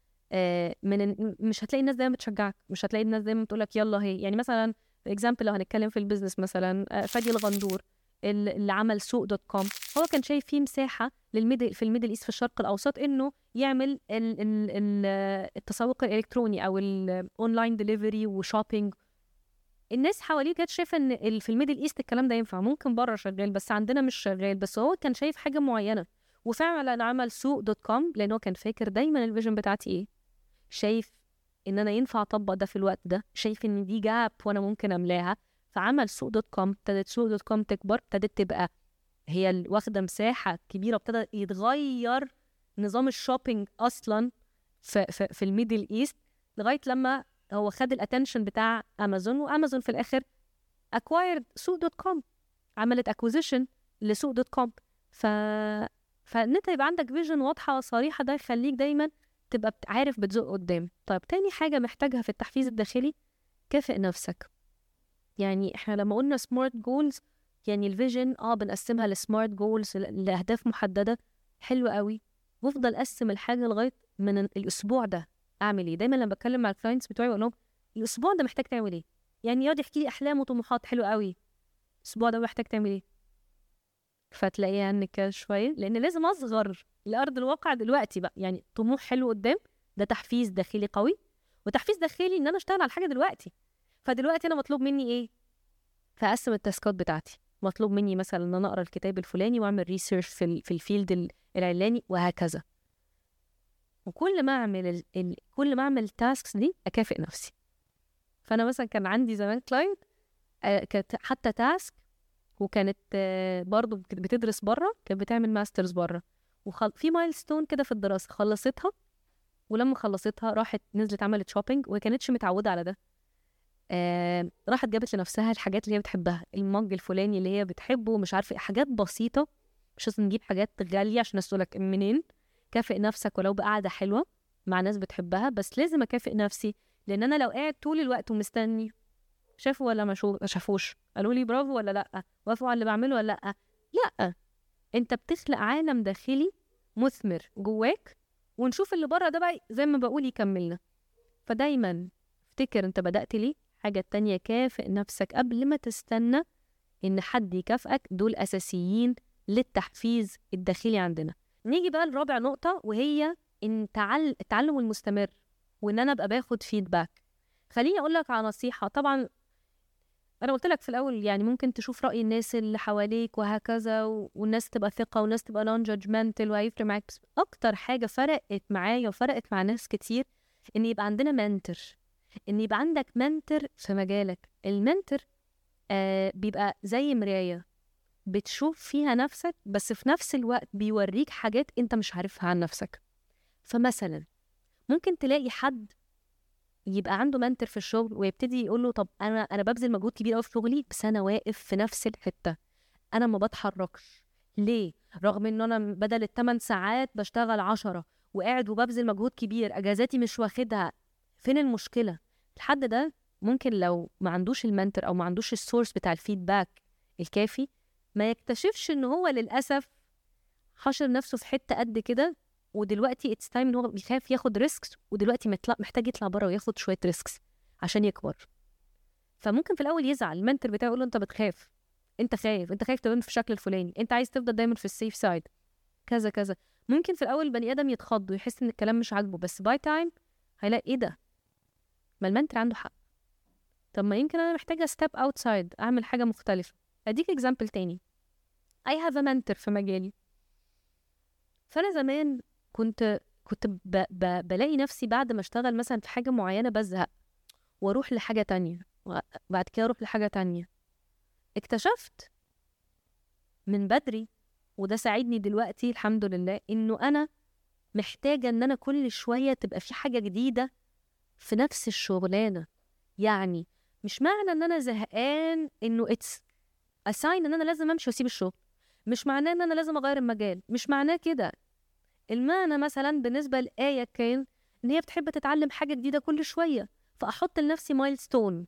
آه من مش هتلاقي الناس دايما بتشجعك مش هتلاقي الناس دايما بتقول لك يلا هي يعني مثلا اكزامبل لو هنتكلم في البيزنس مثلا آه فادي الغندور اللي عمل سوق دوت كوم هو كان شايف فيه مساحه للميدل في الميدل ايست في الشرق الاوسط انه يعمل ال ال ال التسوق الالكتروني او الاونلاين ديليفري وشوبينج الناس حواليه كانت شايفه ان في الميدل ايست الكلام ده ينفع ممكن بره شغال بس عندنا مش شغال بس هو كان شايف حاجه معينه وفعلا عمل سوق دوت كوم لان هو كان فاكر دايما الفيجن بتاعتي ايه شايف ان انا ينفع اطبق ده في الوقت ده شايف ان دي جاب وانا ممكن املاها فعمل سوق دوت كوم ابتدت سوق دوت كوم تكبر ابتدت تبقى هي واخده مساحه كبيره ابتدى يتغير نظام الشوبينج اصلا في في, في الميدل ايست لغايه لما هو خد الاتنشن بتاع امازون وامازون في الاخر اكوايرد سوق دوت كوم عملت اكوزيشن لسوق دوت كوم ف فان انت يبقى عندك فيجن واضحه وصريحه ده يخليك دايما تبقى عارف بتزق قدام طيب تاني حاجه محتاجها في التحفيز الداخلي كافئ نفسك يعني احنا لما قلنا سمارت جولز يعني الفيجن اه بنقسمها لسمارت جولز لاهداف محدده حلو قوي وافضل اقسم الحاجه لغايه من الاسبوع ده اعمل ايه دايما لما بتكلم مع الكلاينتس بتوعي بقول لهم الاسبوع ده محتاج تعمل ايه يعني يقعد يحكي لي احلام وطموحات حلوه قوي الاسبوع ده محتاج تعمل ايه فتلاقيها عنك كده شويه لان لازم اصغر لارض الواقع دلوقتي بقى يعني طموح حلو قدام ده تحفيز داخلي قوي وتحفيز داخلي ان انا اشتغل على حاجه دلوقتي فدلوقتي انا مطلوب مني ايه فاقسم التاسكات بتاعتي مطلوب مني مثلا ان انا اقرا الكتاب الفلاني واعمل ريسيرش في ال في الفيلد العلاني وهكذا وكل ما اعمل ال... ال... كل ما اعمل التاسكس دي اكافئ نفسي فانا مثلا كان عندي زمان كلاينت آه كانت حتى تاسك وكانت آه برضو بتدرس بره كانت بتعمل ماسترز بره وخل... في مايلستون كده في الدراسه خلصتها ولما خلصتها راحت نزلت عملت شوبينج وما كانتش متعوده على ده آه راحت جابت لنفسها الحاجات اللي هي بتحبها المج الفلاني اللي هي بتحبه مش عارفه حاجات بسيطه مش لازم نجيب حاجات غاليه عشان الناس تقول لك منين كافئ نفسك ولو بقعده حلوه مع ناس بتحبها بس لازم اكافئ نفسي لان انا لو قاعد طول الوقت ومستني شافوا ولا ما شافوش قالوا لي برافو ولا لا وافقوا على اللي بعمله ولا لا لا انت بتخلق عالم داخلي مثمر جواك ونشوف اللي بره ده بقى زي ما بقول يكملنا فدايما افتكر انت بدأت ليه حاجة تانية كافئ نفسك قبل ما تستنى ان حد يكافئك دول اساسيين للتحفيز الداخلي عندنا نيجي بقى لرابع نقطة وهي ان تعل... التعلم المستمر وان انا ابقى باخد فيدباك خليني اقول لك على نصيحة طبعا انا قلت لك في الاول يعني ممكن تشوف راي الناس اللي حواليك وهكذا والناس تبقى ثقه والناس تبقى نون جادجمنتال وهيفرق معاك بس اكتر حاجه فرقت معايا وفرقت مع ناس كتير ان يبقى عندنا منتر ان يبقى عندك منتر في مجالك المنتر آه بيبقى زي مرايه بتشوف فيها نفسك بس في نفس الوقت بيوريك حاجات انت مش عارفها عن نفسك فمثلا ممكن تلاقي حد يبقى عنده منتر في الشغل ويبتدي يقول له طب انا انا ببذل مجهود كبير قوي في شغلي بس انا واقف في نفس الحته انا ما بتحركش ليه رغم ان انا بدل الثمان ساعات بشتغل عشرة وقاعد وببذل مجهود كبير اجازاتي مش واخدها فين المشكله الحد ده ممكن لو ما عندوش المنتر او ما عندوش السورس بتاع الفيدباك الكافي ما يكتشفش ان هو للاسف حشر نفسه في حته قد كده ودلوقتي اتس تايم ان هو بيخاف ياخد ريسكس ودلوقتي محتاج يطلع بره وياخد شويه ريسكس عشان يكبر فممكن في الاول يزعل المنتور بتاعه يقول له انت بتخاف انت خايف انت خايف تبان في الشكل الفلاني انت عايز تفضل دايما في السيف سايد كذا كذا ممكن في الاول البني ادم يتخض ويحس ان الكلام مش عاجبه بس باي تايم هيلاقي ايه ده ما المنتور عنده حق طب ما يمكن انا محتاجه ستيب اوتسايد اعمل حاجه مختلفه اديك اكزامبل تاني I have a mentor في مجالي فانا زمان كنت كنت ب... ب... بلاقي نفسي بعد ما اشتغل مثلا في حاجه معينه بزهق واروح لحاجه تانية وبعد كده اروح لحاجه تانية اكتشفت من بدري وده ساعدني دلوقتي الحمد لله انه انا محتاجه ان انا كل شويه تبقى في حاجه جديده في نفس الشغلانه يعني مش معنى ان انا زهقان انه اتس اساين ان انا لازم امشي واسيب الشغل مش معناه ان انا لازم اغير المجال مش معناه كده المعنى مثلا بالنسبة لآية كان إن هي بتحب تتعلم حاجة جديدة كل شوية فأحط لنفسي مايلستون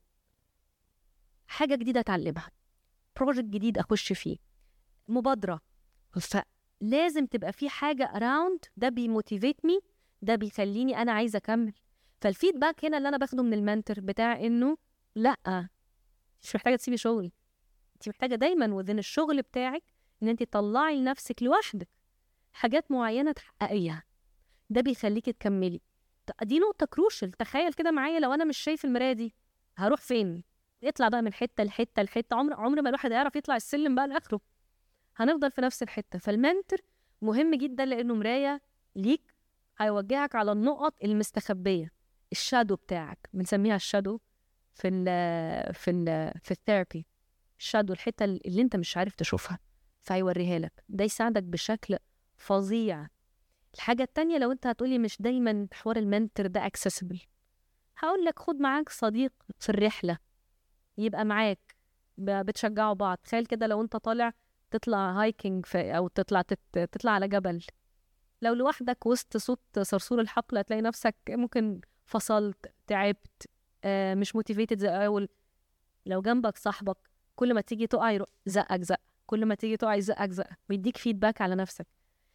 حاجة جديدة أتعلمها بروجكت جديد أخش فيه مبادرة فلازم تبقى في حاجة أراوند ده بيموتيفيت مي ده بيخليني أنا عايزة أكمل فالفيدباك هنا اللي أنا باخده من المنتور بتاع إنه لأ مش محتاجة تسيبي شغل أنت محتاجة دايما وذين الشغل بتاعك إن أنت تطلعي لنفسك لوحدك حاجات معينة تحققيها ده بيخليكي تكملي دي نقطة كروشل تخيل كده معايا لو أنا مش شايف المراية دي هروح فين؟ اطلع بقى من حتة لحتة لحتة عمر عمر ما الواحد هيعرف يطلع السلم بقى لآخره هنفضل في نفس الحتة فالمنتر مهم جدا لأنه مراية ليك هيوجهك على النقط المستخبية الشادو بتاعك بنسميها الشادو في ال في ال في الثيرابي الشادو الحتة اللي انت مش عارف تشوفها فهيوريها لك ده يساعدك بشكل فظيع الحاجة التانية لو انت هتقولي مش دايما حوار المنتر ده اكسسبل هقول لك خد معاك صديق في الرحلة يبقى معاك بتشجعوا بعض تخيل كده لو انت طالع تطلع هايكنج في او تطلع تطلع على جبل لو لوحدك وسط صوت صرصور الحقل هتلاقي نفسك ممكن فصلت تعبت آه مش موتيفيتد زي الاول لو جنبك صاحبك كل ما تيجي تقع يروح زقك زق كل ما تيجي تقع يزقك زق بيديك فيدباك على نفسك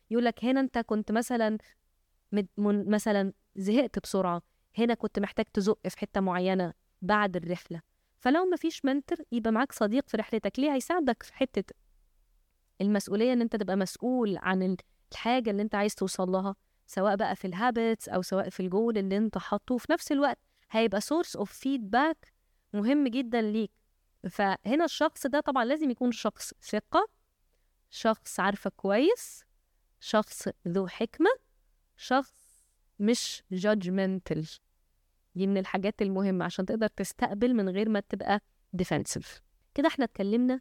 يقول لك هنا انت كنت مثلا مد- من- مثلا زهقت بسرعه هنا كنت محتاج تزق في حته معينه بعد الرحله فلو مفيش منتر يبقى معاك صديق في رحلتك ليه هيساعدك في حته المسؤوليه ان انت تبقى مسؤول عن ال- الحاجه اللي انت عايز توصل لها سواء بقى في الهابتس او سواء في الجول اللي انت حاطه وفي نفس الوقت هيبقى سورس اوف فيدباك مهم جدا ليك فهنا الشخص ده طبعا لازم يكون شخص ثقه شخص عارفك كويس شخص ذو حكمه شخص مش judgmental دي من الحاجات المهمة عشان تقدر تستقبل من غير ما تبقى defensive كده احنا اتكلمنا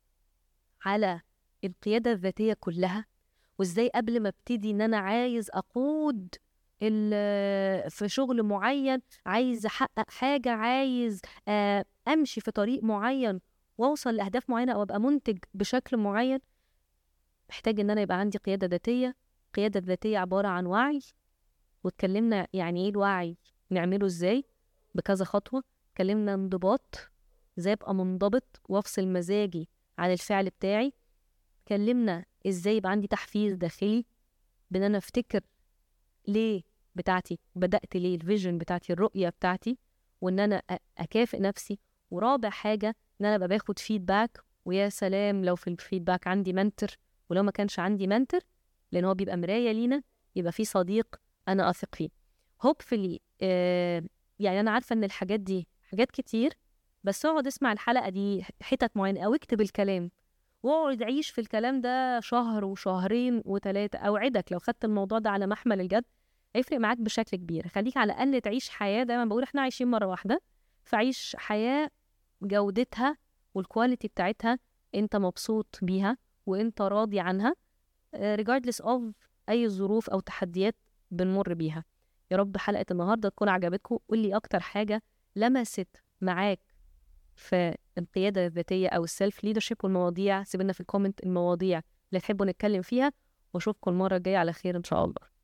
على القيادة الذاتية كلها وازاي قبل ما ابتدي ان انا عايز اقود ال- في شغل معين عايز احقق حاجة عايز آه، امشي في طريق معين واوصل لاهداف معينة او ابقى منتج بشكل معين محتاج ان انا يبقى عندي قيادة ذاتية القيادة الذاتية عبارة عن وعي واتكلمنا يعني ايه الوعي نعمله ازاي بكذا خطوة اتكلمنا انضباط ازاي ابقى منضبط وافصل مزاجي عن الفعل بتاعي اتكلمنا ازاي يبقى عندي تحفيز داخلي بان انا افتكر ليه بتاعتي بدأت ليه الفيجن بتاعتي الرؤية بتاعتي وان انا أ- اكافئ نفسي ورابع حاجة ان انا ابقى باخد فيدباك ويا سلام لو في الفيدباك عندي منتر ولو ما كانش عندي منتر لان هو بيبقى مراية لينا يبقى في صديق انا اثق فيه hopefully آه يعني انا عارفه ان الحاجات دي حاجات كتير بس اقعد اسمع الحلقه دي حتت معينه او اكتب الكلام واقعد عيش في الكلام ده شهر وشهرين وثلاثه اوعدك لو خدت الموضوع ده على محمل الجد هيفرق معاك بشكل كبير خليك على الاقل تعيش حياه دايما بقول احنا عايشين مره واحده فعيش حياه جودتها والكواليتي بتاعتها انت مبسوط بيها وانت راضي عنها آه، regardless of اي ظروف او تحديات بنمر بيها يا رب حلقة النهاردة تكون عجبتكم قول لي أكتر حاجة لمست معاك في القيادة الذاتية أو السيلف ليدرشيب والمواضيع سيبنا في الكومنت المواضيع اللي تحبوا نتكلم فيها وأشوفكم المرة الجاية على خير إن شاء الله